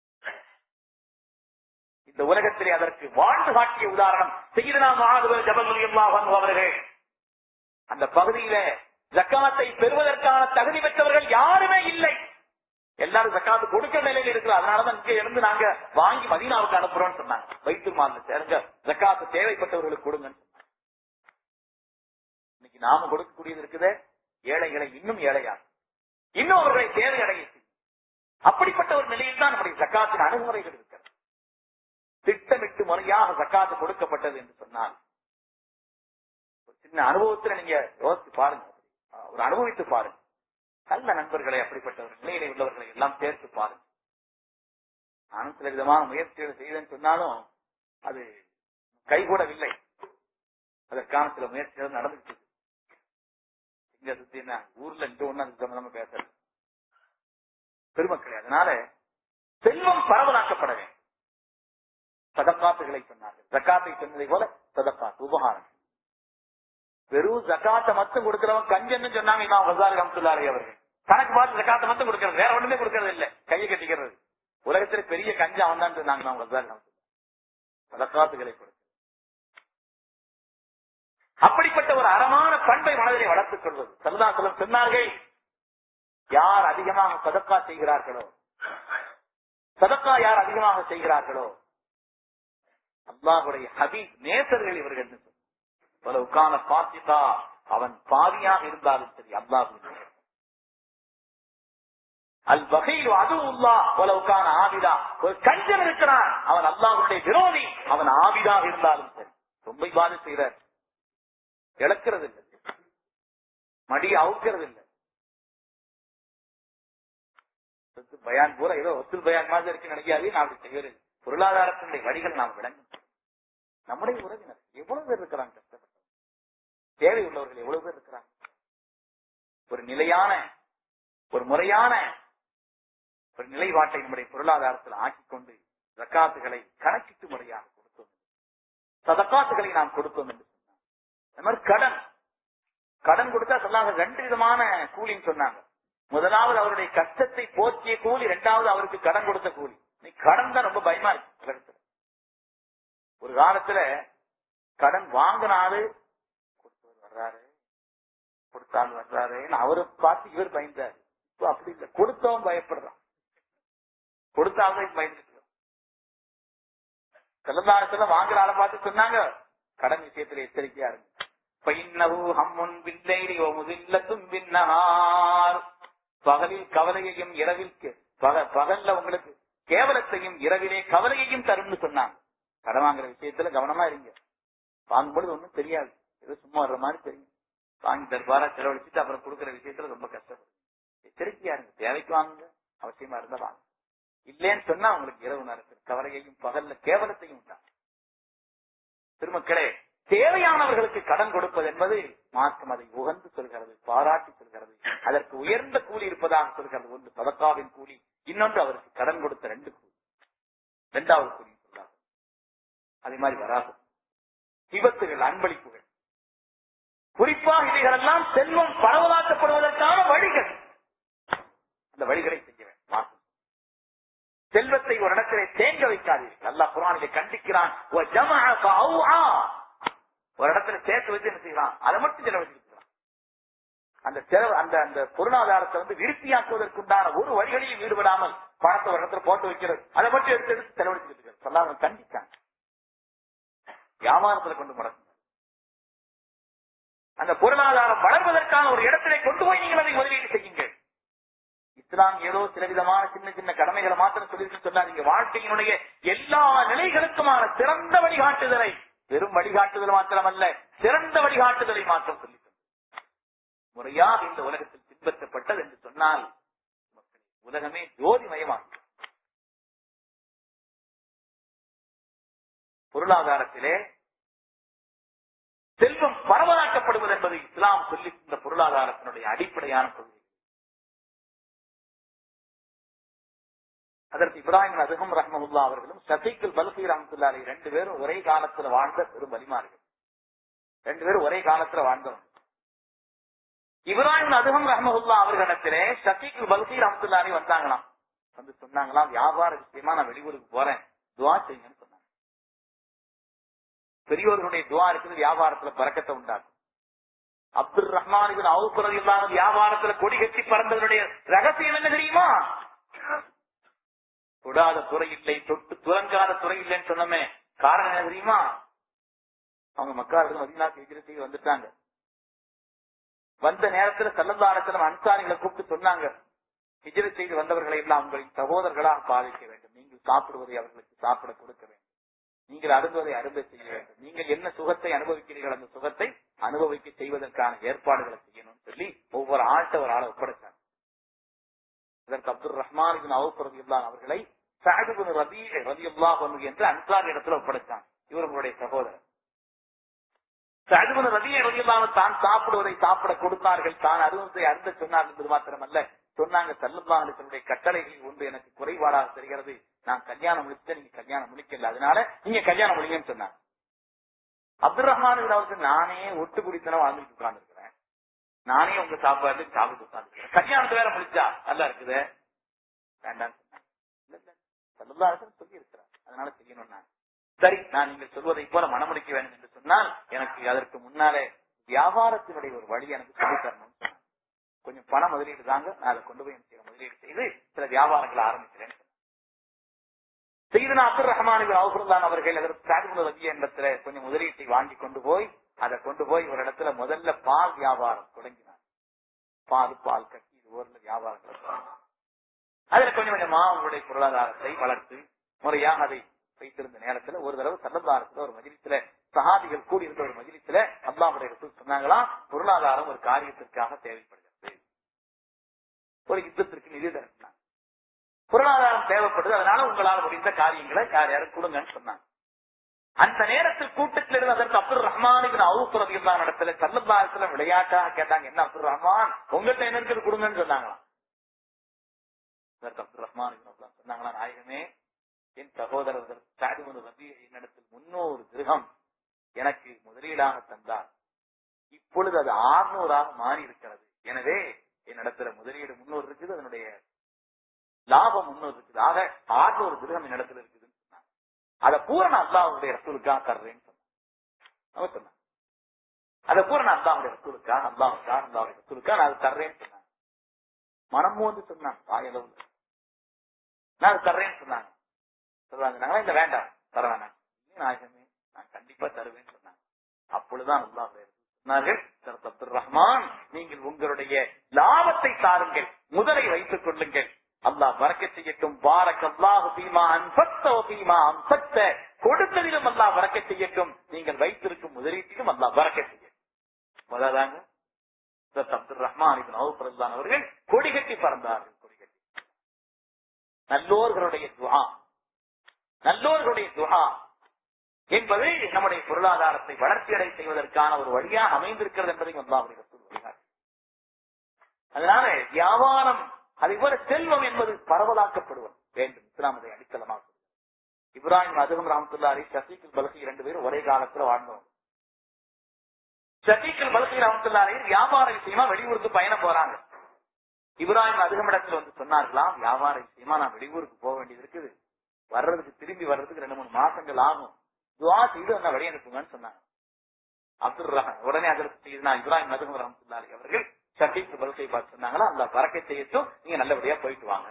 இந்த உலகத்திலே அதற்கு வாழ்ந்து காட்டிய உதாரணம் செய்தனா மகாதுவர் ஜபமுலியம்மா அவர்கள் அந்த பகுதியில ஜக்காத்தை பெறுவதற்கான தகுதி பெற்றவர்கள் யாருமே இல்லை எல்லாரும் ஜக்காத்து கொடுக்கிற நிலையில் இருக்கிறோம் அதனாலதான் இங்க இருந்து நாங்க வாங்கி மதீனாவுக்கு அனுப்புறோம்னு சொன்னாங்க வைத்து மாநில சேருங்க ஜக்காத்து தேவைப்பட்டவர்களுக்கு கொடுங்கன்னு சொன்னாங்க இன்னைக்கு நாம கொடுக்கக்கூடியது இருக்குதே ஏழைகளை இன்னும் ஏழையா இன்னும் அவர்களை தேவை அடைய அப்படிப்பட்ட ஒரு நிலையில் தான் நம்முடைய ஜக்காத்தின் அணுகுமுறைகள் இருக்கிறது திட்டமிட்டு முறையாக ஜக்காத்து கொடுக்கப்பட்டது என்று சொன்னால் ஒரு சின்ன அனுபவத்துல நீங்க யோசிச்சு பாருங்க ஒரு அனுபவித்து பாருங்க நல்ல நண்பர்களை அப்படிப்பட்டவர் நிலையிலே உள்ளவர்களை எல்லாம் சேர்த்து பாருங்க நானும் சில விதமான முயற்சிகளை செய்தேன்னு சொன்னாலும் அது கைகூடவில்லை அதற்கான சில முயற்சிகள் நடந்துச்சு இங்க சுத்தி என்ன ஊர்ல இந்த ஒண்ணு அந்த சம்பந்தமா பேசல பெருமக்களே அதனால செல்வம் பரவலாக்கப்பட வேண்டும் சதக்காத்துகளை சொன்னார்கள் ஜக்காத்தை சொன்னதை போல சதக்காத்து உபகாரம் வெறும் ஜக்காத்தை மட்டும் கொடுக்கிறவன் கஞ்சன்னு சொன்னாங்க இமாம் வசாரி அம்சுல்லாரி அவர்கள் கணக்கு பார்த்து ஜக்காத்தை மட்டும் கொடுக்கறது வேற ஒண்ணுமே கொடுக்கறது இல்ல கையை கட்டிக்கிறது உலகத்துல பெரிய கஞ்ச அவன் தான் சொன்னாங்க இமாம் வசாரி சதக்காத்துகளை கொடுக்க அப்படிப்பட்ட ஒரு அறமான பண்பை மனதிலே வளர்த்துக் கொள்வது சல்லாசலம் சொன்னார்கள் யார் அதிகமாக சதக்கா செய்கிறார்களோ சதக்கா யார் அதிகமாக செய்கிறார்களோ அல்லாஹுடைய ஹபீப் நேசர்கள் இவர்கள் உட்கான பாசிதா அவன் பாவியாக இருந்தாலும் சரி அல்லாஹு அல் வகையில் அது உள்ளா உலவுக்கான ஆவிதா ஒரு கஞ்சன் இருக்கிறான் அவன் அல்லாஹுடைய விரோதி அவன் ஆவிதாக இருந்தாலும் சரி ரொம்ப பாதி செய்கிறார் இழக்கிறது இல்லை மடி அவுக்கிறது இல்லை பயான் பூரா ஏதோ ஒத்துல் பயான் மாதிரி இருக்கு நினைக்காதே நான் அப்படி செய்வது பொருளாதாரத்தினுடைய வழிகள் நாம் விளங்கும் நம்முடைய உறவினர் எவ்வளவு பேர் இருக்கிறாங்க கஷ்டப்பட்ட தேவை உள்ளவர்கள் எவ்வளவு பேர் இருக்கிறாங்க ஒரு நிலையான ஒரு முறையான ஒரு நிலைப்பாட்டை நம்முடைய பொருளாதாரத்தில் ஆக்கிக் கொண்டு ஜக்காத்துகளை கணக்கிட்டு முறையாக கொடுத்தோம் சதக்காத்துகளை நாம் கொடுத்தோம் என்று சொன்னாங்க இந்த மாதிரி கடன் கடன் கொடுத்தா சொன்னாங்க ரெண்டு விதமான கூலின்னு சொன்னாங்க முதலாவது அவருடைய கஷ்டத்தை போக்கிய கூலி இரண்டாவது அவருக்கு கடன் கொடுத்த கூலி நீ கடன் தான் ரொம்ப பயமா இருக்கு உலகத்துல ஒரு காலத்துல கடன் வாங்கினாரு கொடுத்தவர் வர்றாரு கொடுத்தால் வர்றாரு அவரை பார்த்து இவர் பயந்தாரு இப்ப அப்படி இல்லை கொடுத்தவன் பயப்படுறான் கொடுத்தாலும் பயந்துட்டு செல்லந்தாரத்துல வாங்குற ஆளை பார்த்து சொன்னாங்க கடன் விஷயத்துல எச்சரிக்கையா இருங்க பைன்னஹு ஹம்முன் பில்லைலி வ முதில்லத்தும் பின்னஹார் பகலில் கவலையையும் இரவில் கே- பக- பகல்ல உங்களுக்கு கேவலத்தையும் இரவிலே கவலையையும் தரும்னு சொன்னாங்க கடன் வாங்குற விஷயத்துல கவனமா இருங்க வாங்கும்பொழுது ஒண்ணும் தெரியாது ஏதோ சும்மா வர்ற மாதிரி தெரியும் வாங்கி தருவாரா செலவழிச்சுட்டு அப்புறம் கொடுக்குற விஷயத்துல ரொம்ப கஷ்டப்படும் எச்சரிக்கையா இருங்க தேவைக்கு வாங்குங்க அவசியமா இருந்தா வாங்க இல்லேன்னு சொன்னா உங்களுக்கு இரவு நேரத்தில் கவலையையும் பகல்ல கேவலத்தையும் உண்டாகும் திருமக்களே தேவையானவர்களுக்கு கடன் கொடுப்பது என்பது மார்க்கம் அதை உகந்து சொல்கிறது பாராட்டி சொல்கிறது அதற்கு உயர்ந்த கூலி இருப்பதாக சொல்கிறது ஒன்று சதக்காவின் கூலி இன்னொன்று அவருக்கு கடன் கொடுத்த ரெண்டு கூலி இரண்டாவது கூலி சொல்றாங்க அதே மாதிரி வராது விபத்துகள் அன்பளிப்புகள் குறிப்பாக இவைகளெல்லாம் செல்வம் பரவலாக்கப்படுவதற்கான வழிகள் அந்த வழிகளை செய்ய வேண்டும் மார்க்கம் செல்வத்தை ஒரு இடத்திலே தேங்க வைக்காதீர்கள் அல்லாஹ் குரானிலே கண்டிக்கிறான் "வ ஜமஅ ஃபஅவ்ஆ." ஒரு இடத்துல சேர்த்து வச்சு என்ன செய்யலாம் அதை மட்டும் செலவழிச்சுக்கலாம் அந்த செலவு அந்த அந்த பொருளாதாரத்தை வந்து விருத்தியாக்குவதற்குண்டான ஒரு வழிகளையும் ஈடுபடாமல் பணத்தை ஒரு இடத்துல போட்டு வைக்கிறது அதை மட்டும் எடுத்து எடுத்து செலவழிச்சுட்டு சொல்லாம கண்டிச்சாங்க வியாபாரத்துல கொண்டு முடக்குங்க அந்த பொருளாதாரம் வளர்வதற்கான ஒரு இடத்திலே கொண்டு போய் நீங்கள் அதை முதலீடு செய்யுங்கள் இஸ்லாம் ஏதோ சில விதமான சின்ன சின்ன கடமைகளை மாத்திரம் சொல்லி சொன்னாங்க வாழ்க்கையினுடைய எல்லா நிலைகளுக்குமான சிறந்த வழிகாட்டுதலை வெறும் வழிகாட்டுதல் மாத்திரமல்ல சிறந்த வழிகாட்டுதலை மாத்திரம் சொல்லி முறையாக இந்த உலகத்தில் பின்பற்றப்பட்டது என்று சொன்னால் மக்களே, உலகமே ஜோதிமயமாகும் பொருளாதாரத்திலே செல்வம் பரவலாக்கப்படுவது என்பது இஸ்லாம் சொல்லி இந்த பொருளாதாரத்தினுடைய அடிப்படையான கொள்கை அதற்கு இப்ராஹிம் அதுகம் ரஹ்மகுல்லா அவர்களும் ஷபீக்குல் பல்கி ரஹமத்துல்லா அலி ரெண்டு பேரும் ஒரே காலத்துல வாழ்ந்த பெரும் வலிமார்கள் ரெண்டு பேரும் ஒரே காலத்துல வாழ்ந்தவங்க இப்ராஹிம் அதுகம் ரஹ்மகுல்லா அவர்களிடத்திலே ஷபீக்குல் பல்கி ரஹமத்துல்லா அலி வந்தாங்களாம் வந்து சொன்னாங்களாம் வியாபார விஷயமா நான் வெளியூருக்கு போறேன் துவா செய்யுங்கன்னு சொன்னாங்க பெரியோர்களுடைய துவா இருக்குது வியாபாரத்துல பறக்கத்தை உண்டாகும் அப்துல் ரஹ்மான் இவன் அவுப்புறது இல்லாத வியாபாரத்துல கொடி கட்டி பறந்ததனுடைய ரகசியம் என்ன தெரியுமா தொடாத துறை இல்லை தொட்டு துறங்காத துறை இல்லைன்னு சொன்னமே காரணம் என்ன தெரியுமா அவங்க மக்காருக்கு மதினாக்கு எதிர செய்து வந்துட்டாங்க வந்த நேரத்துல சல்லந்தாரத்துல அன்சாரிகளை கூப்பிட்டு சொன்னாங்க ஹிஜர செய்து வந்தவர்களை எல்லாம் உங்களின் சகோதரர்களாக பாதிக்க வேண்டும் நீங்கள் சாப்பிடுவதை அவர்களுக்கு சாப்பிட கொடுக்க வேண்டும் நீங்கள் அருந்துவதை அருந்த செய்ய வேண்டும் நீங்கள் என்ன சுகத்தை அனுபவிக்கிறீர்கள் அந்த சுகத்தை அனுபவிக்க செய்வதற்கான ஏற்பாடுகளை செய்யணும்னு சொல்லி ஒவ்வொரு ஆள்கிட்ட ஒரு ஆளை ஒப்படைச்சாங்க இதற்கு அப்துல் ரஹ்மான் அவுப் ரதியுல்லான் அவர்களை சாஹிபுன் ரபி ரதியுல்லா என்று அன்சார் இடத்துல ஒப்படைச்சாங்க இவர் உங்களுடைய சகோதரர் சாஹிபுன் ரபி ரதியுல்லான் தான் சாப்பிடுவதை சாப்பிட கொடுத்தார்கள் தான் அருவத்தை அருந்த சொன்னார் என்பது மாத்திரமல்ல சொன்னாங்க சல்லுல்லாஹனுடைய கட்டளைகளில் ஒன்று எனக்கு குறைபாடாக தெரிகிறது நான் கல்யாணம் முடிச்ச நீங்க கல்யாணம் முடிக்கல அதனால நீங்க கல்யாணம் முடிங்கன்னு சொன்னாங்க அப்துல் ரஹ்மான் அவருக்கு நானே ஒட்டு குடித்தனம் வாழ்ந்துட்டு உட்கார்ந்து இருக்கிறேன் நானே உங்க சாப்பாடு சாப்பிட்டு உட்கார்ந்து கல்யாணத்து வேற முடிச்சா நல்லா இருக்குது வேண்டாம் சொல்லி இருக்கிறார் அதனால செய்யணும் நான் சரி நான் நீங்கள் சொல்வதை போல மனமுடிக்க வேண்டும் என்று சொன்னால் எனக்கு அதற்கு முன்னாலே வியாபாரத்தினுடைய ஒரு வழி எனக்கு சொல்லித் தரணும் கொஞ்சம் பண முதலீடு தாங்க நான் அதை கொண்டு போய் என்ன செய்யறேன் முதலீடு செய்து சில வியாபாரங்களை ஆரம்பிக்கிறேன் செய்தனா அப்துல் ரஹ்மான் அவுஃபுல்லான் அவர்கள் அதற்கு சாதிபுல் ரவி இடத்துல கொஞ்சம் முதலீட்டை வாங்கி கொண்டு போய் அதை கொண்டு போய் ஒரு இடத்துல முதல்ல பால் வியாபாரம் தொடங்கினார் பால் பால் கட்டி இது ஊர்ல வியாபாரங்களை தொடங்கினார். அதுல கொஞ்சம் கொஞ்சமா அவங்களுடைய பொருளாதாரத்தை வளர்த்து முறையாக அதை வைத்திருந்த நேரத்துல ஒரு தடவை சல்லதாரத்துல ஒரு மஜிலித்துல சஹாபிகள் கூடி இருந்த ஒரு மஜிலித்துல அல்லாஹுடைய ரசூல் சொன்னாங்களாம் பொருளாதாரம் ஒரு காரியத்திற்காக தேவைப்படுகிறது ஒரு யுத்தத்திற்கு நிதி திரட்டினாங்க பொருளாதாரம் தேவைப்படுது அதனால உங்களால் முடிந்த காரியங்களை யார் யாரும் கொடுங்கன்னு சொன்னாங்க அந்த நேரத்தில் கூட்டத்தில் இருந்து அதற்கு அப்துல் ரஹ்மான் அவுப்புறது இருந்தாங்க இடத்துல சல்லதாரத்துல விளையாட்டாக கேட்டாங்க என்ன அப்துல் ரஹ்மான் உங்கள்கிட்ட என்ன இருக்குது கொடுங்கன்னு சொன்னாங்களாம் அதற்கு அப்துல் ரஹ்மான் சொன்னாங்களா நாயகமே என் சகோதரர் சாதிபுன் ரபி என்னிடத்தில் முன்னூறு கிரகம் எனக்கு முதலீடாக தந்தார் இப்பொழுது அது ஆறுநூறாக மாறி இருக்கிறது எனவே என்னிடத்துல முதலீடு முன்னூறு இருக்குது அதனுடைய லாபம் முன்னூறு இருக்குது ஆக ஆறுநூறு கிரகம் என்னிடத்துல இருக்குதுன்னு சொன்னாங்க அதை பூரண அல்லாவுடைய ரசூலுக்காக தர்றேன்னு சொன்னாங்க அவன் சொன்னான் அதை பூரண அல்லாவுடைய ரசூலுக்காக அல்லாவுக்காக அல்லாவுடைய ரசூலுக்காக நான் அதை தர்றேன்னு சொன்னாங்க மனம் வந்து சொன்னாங்க வாயளவுல நான் அதை தர்றேன்னு சொன்னாங்க சொல்றாங்க இல்ல வேண்டாம் தர வேணாம் நாயகமே நான் கண்டிப்பா தருவேன்னு சொன்னாங்க அப்பொழுதுதான் அல்லாஹ் சொன்னார்கள் சரத் அப்துல் ரஹ்மான் நீங்கள் உங்களுடைய லாபத்தை தாருங்கள் முதலை வைத்துக் கொள்ளுங்கள் அல்லாஹ் வரக்க செய்யட்டும் பாரக் அல்லாஹு பீமா அன்பத்த பீமா அன்பத்த கொடுத்ததிலும் அல்லாஹ் வரக்க செய்யட்டும் நீங்கள் வைத்திருக்கும் முதலீட்டிலும் அல்லாஹ் வரக்க செய்யட்டும் அதாதாங்க சரத் அப்துல் ரஹ்மான் இபின் அவுஃப் ரலியல்லாஹு அவர்கள் கொடிகட்டி பறந்தார்கள் கொடிகட்டி நல்லோர்களுடைய துஹா நல்லோர்களுடைய துஹா என்பது நம்முடைய பொருளாதாரத்தை வளர்ச்சியடை செய்வதற்கான ஒரு வழியாக அமைந்திருக்கிறது என்பதை அல்லாஹுடைய சொல்கிறார் அதனால வியாபாரம் அதை போல செல்வம் என்பது பரவலாக்கப்படுவது வேண்டும் இஸ்லாம் அதை அடித்தளமாக சொல்கிறது. இப்ராஹிம் அதுகம் ராமத்துல்லாரி ஷசீக்குல் பலகி இரண்டு பேரும் ஒரே காலத்துல வாழ்ந்தோம் ஷசீக்குல் பலகி ராமத்துல்லாரி வியாபார விஷயமா வெளியூருக்கு பயணம் போறாங்க இப்ராஹிம் அதுகமிடத்துல வந்து சொன்னார்களாம் வியாபார விஷயமா நான் வெளியூருக்கு போக வேண்டியது இருக்குது வர்றதுக்கு திரும்பி வர்றதுக்கு ரெண்டு மூணு மாசங்கள் ஆகும் துவா செய்து என்ன வழி அனுப்புங்கன்னு சொன்னாங்க அப்துல் ரஹான் உடனே அதற்கு செய்து நான் இப்ராஹிம் அதுகம் ரஹமத்துல்லாரி அவர்கள் ஷபீக் பல்கை பார்த்து சொன்னாங்களா அந்த பறக்கை செய்யட்டும் நீங்க நல்லபடியா போயிட்டு வாங்க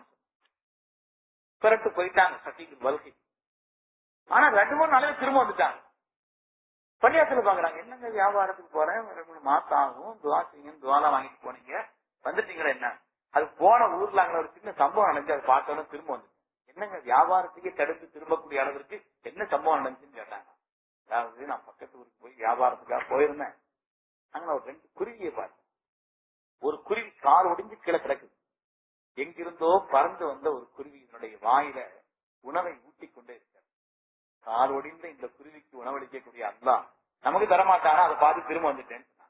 பிறட்டு போயிட்டாங்க ஷபீக் பல்கை ஆனா ரெண்டு மூணு நாளைக்கு திரும்ப வந்துட்டாங்க பள்ளியாத்துல பாக்குறாங்க என்னங்க வியாபாரத்துக்கு போறேன் ரெண்டு மூணு மாசம் ஆகும் துவா செய்யுங்க துவாலாம் வாங்கிட்டு போனீங்க வந்துட்டீங்களா என்ன அது போன ஊர்ல அங்க ஒரு சின்ன சம்பவம் நடந்து அதை பார்த்தோன்னு திரும்ப வந்து என்னங்க வியாபாரத்தையே தடுத்து திரும்பக்கூடிய அளவிற்கு என்ன சம்பவம் நடந்துச்சுன்னு கேட்டாங்க அதாவது நான் பக்கத்து ஊருக்கு போய் வியாபாரத்துக்காக போயிருந்தேன் அங்க நான் ஒரு ரெண்டு குருவியை பார்த்தேன் ஒரு குருவி கால் ஒடிஞ்சு கீழே கிடக்குது எங்கிருந்தோ பறந்து வந்த ஒரு குருவியினுடைய வாயில உணவை ஊட்டிக் கொண்டே இருக்கார் கால் ஒடிந்த இந்த குருவிக்கு உணவளிக்கக்கூடிய அல்லா நமக்கு தரமாட்டானா அதை பார்த்து திரும்ப வந்துட்டேன்னு சொன்னாங்க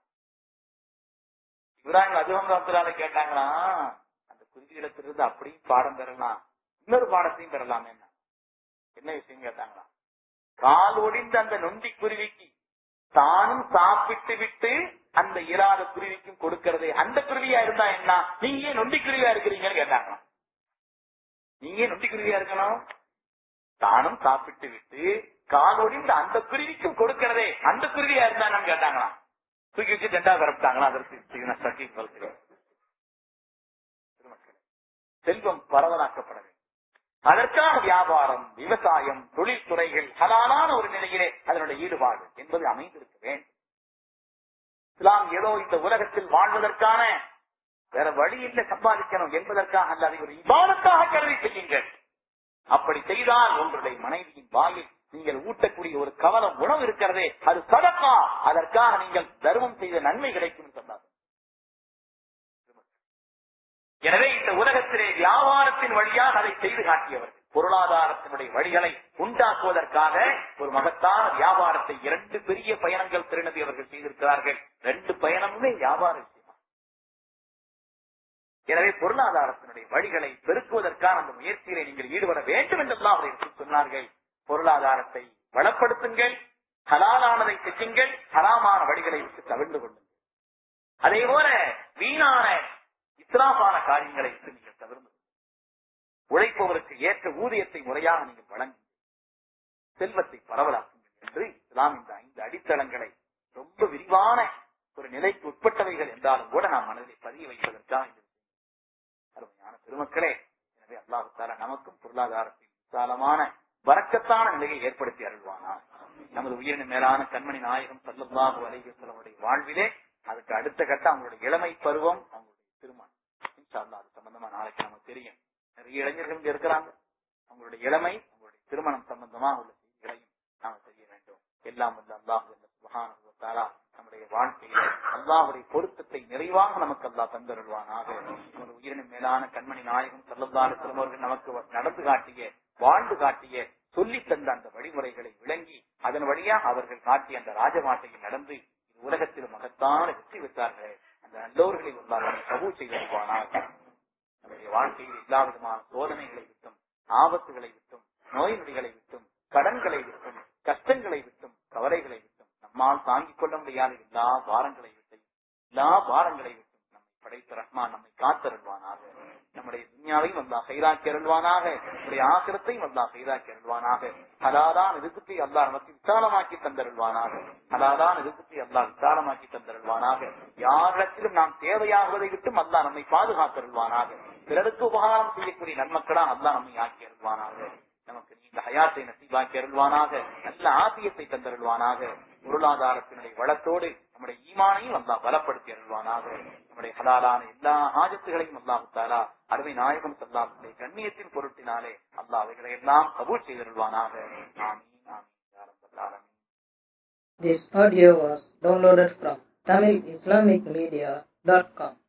இப்ராஹிம் அதுவந்தால கேட்டாங்களா அந்த குருவியிடத்திலிருந்து அப்படியும் பாடம் பெறலாம் இன்னொரு பாடத்தையும் பெறலாமே என்ன விஷயம் கேட்டாங்களா கால் ஒடிந்த அந்த நொண்டி குருவிக்கு தானும் சாப்பிட்டு விட்டு அந்த இராத குருவிக்கும் கொடுக்கறதே அந்த குருவியா இருந்தா என்ன நீங்க ஏன் நொண்டி குருவியா இருக்கிறீங்கன்னு கேட்டாங்களாம் நீங்க ஏன் நொண்டி குருவியா இருக்கணும் தானும் சாப்பிட்டு விட்டு கால் ஒடிந்த அந்த குருவிக்கும் கொடுக்கறதே அந்த குருவியா இருந்தான்னு கேட்டாங்களாம் தூக்கி வச்சு ரெண்டா வரப்பிட்டாங்களா அதற்கு சக்தி செல்வம் பரவலாக்கப்பட வேண்டும் அதற்கான வியாபாரம் விவசாயம் தொழில்துறைகள் ஹலாலான ஒரு நிலையிலே அதனுடைய ஈடுபாடு என்பது அமைந்திருக்க வேண்டும் இஸ்லாம் ஏதோ இந்த உலகத்தில் வாழ்வதற்கான வேற வழி இல்லை சம்பாதிக்கணும் என்பதற்காக அல்ல அதை ஒரு இபாதத்தாக கருதி செய்யுங்கள் அப்படி செய்தால் உங்களுடைய மனைவியின் வாயில் நீங்கள் ஊட்டக்கூடிய ஒரு கவலம் உணவு இருக்கிறதே அது சதக்கா அதற்காக நீங்கள் தர்மம் செய்த நன்மை கிடைக்கும் சொன்னார் எனவே இந்த உலகத்திலே வியாபாரத்தின் வழியாக அதை செய்து காட்டியவர்கள் பொருளாதாரத்தினுடைய வழிகளை உண்டாக்குவதற்காக ஒரு மகத்தான வியாபாரத்தை இரண்டு பெரிய பயணங்கள் திருநபி அவர்கள் செய்திருக்கிறார்கள் ரெண்டு பயணமுமே வியாபார விஷயமா எனவே பொருளாதாரத்தினுடைய வழிகளை பெருக்குவதற்கான அந்த முயற்சியிலே நீங்கள் ஈடுபட வேண்டும் என்றெல்லாம் அவர்கள் சொன்னார்கள் பொருளாதாரத்தை வளப்படுத்துங்கள் ஹலாலானதை செய்யுங்கள் ஹலாமான வழிகளை விட்டு தவிர்ந்து கொள்ளுங்கள் அதே போல வீணான இஸ்லாமான காரியங்களை விட்டு நீங்கள் தவிர்ந்து உழைப்பவருக்கு ஏற்ற ஊதியத்தை முறையாக நீங்கள் வழங்குங்கள் செல்வத்தை பரவலாக்குங்கள் என்று இஸ்லாம் இந்த ஐந்து அடித்தளங்களை ரொம்ப விரிவான ஒரு நிலைக்கு உட்பட்டவைகள் என்றாலும் கூட நாம் மனதில் பதிய வைப்பதற்காக இந்த அருமையான பெருமக்களே எனவே அல்லாஹு தாலா நமக்கும் பொருளாதாரத்தில் விசாலமான வரக்கத்தான நிலையை ஏற்படுத்தி அருள்வானார் நமது உயிரின மேலான கண்மணி நாயகம் சல்லல்லாஹு அலைஹி வஸல்லமுடைய வாழ்விலே அதுக்கு அடுத்த கட்டம் அவங்களுடைய இளமை பருவம் அவங்களுடைய திருமணம் இன்ஷா அல்லாஹ் அது சம்பந்தமா நாளைக்கு நமக்கு தெரியும் நிறைய இளைஞர்கள் இங்க இருக்கிறாங்க அவங்களுடைய இளமை அவங்களுடைய திருமணம் சம்பந்தமா உள்ள செய்திகளையும் நாம் செய்ய வேண்டும் எல்லாம் வல்ல அல்லாஹ் சுபஹானஹு வ தஆலா நம்முடைய வாழ்க்கையில் அல்லாஹுடைய பொருத்தத்தை நிறைவாக நமக்கு அல்லாஹ் தந்தருள்வானாக நமது உயிரினும் மேலான கண்மணி நாயகம் சல்லல்லாஹு அலைஹி வஸல்லம் அவர்கள் நமக்கு நடந்து காட்டிய வாழ்ந்து காட்டிய சொல்லி தந்த அந்த வழிமுறைகளை விளங்கி அதன் வழியாக அவர்கள் காட்டிய அந்த ராஜமாட்டையில் நடந்து இது உலகத்தில் மகத்தான வெற்றி பெற்றார்களே அந்த நல்லோர்களை உள்ளார்கள் கபூ செய்திருப்பானாக நம்முடைய வாழ்க்கையில் எல்லா விதமான சோதனைகளை விட்டும் ஆபத்துகளை விட்டும் நோய் நொடிகளை விட்டும் கடன்களை விட்டும் கஷ்டங்களை விட்டும் கவலைகளை விட்டும் நம்மால் தாங்கிக் கொள்ள முடியாத எல்லா பாரங்களை விட்டும் எல்லா பாரங்களை விட்டும் நம்மை படைத்த ரஹ்மான் நம்மை காத்தருள்வானாக நம்முடைய துன்யாவையும் வந்தா கைராக்கி அருள்வானாக நம்முடைய ஆசிரத்தையும் வந்தா கைராக்கி அருள்வானாக ஹலாலான இதுக்குத்தை அல்லா நமக்கு விசாலமாக்கி தந்தருள்வானாக ஹலாலான இதுக்குத்தை அல்லா விசாலமாக்கி தந்தருள்வானாக யாரிடத்திலும் நாம் தேவையாகுவதை விட்டும் அல்லா நம்மை பாதுகாத்தருள்வானாக பிறருக்கு உபகாரம் செய்யக்கூடிய நன்மக்களா அல்லா நம்மை ஆக்கி அருள்வானாக நமக்கு நீண்ட ஹயாத்தை நசீபாக்கி அருள்வானாக நல்ல ஆசியத்தை தந்தருள்வானாக பொருளாதாரத்தினுடைய வளத்தோடு நம்முடைய ஈமானையும் அல்லாஹ் பலப்படுத்தி அருள்வானாக நம்முடைய ஹலாலான எல்லா ஆஜத்துகளையும் அல்லாஹு தாலா அருமை நாயகம் சல்லாஹுடைய கண்ணியத்தின் பொருட்டினாலே அல்லாஹ் அவைகளை எல்லாம் கபூல் செய்தருள்வானாக ஆமீன் ஆமீன் யா ரப்பல் ஆலமீன் This audio was downloaded from TamilIslamicMedia.com.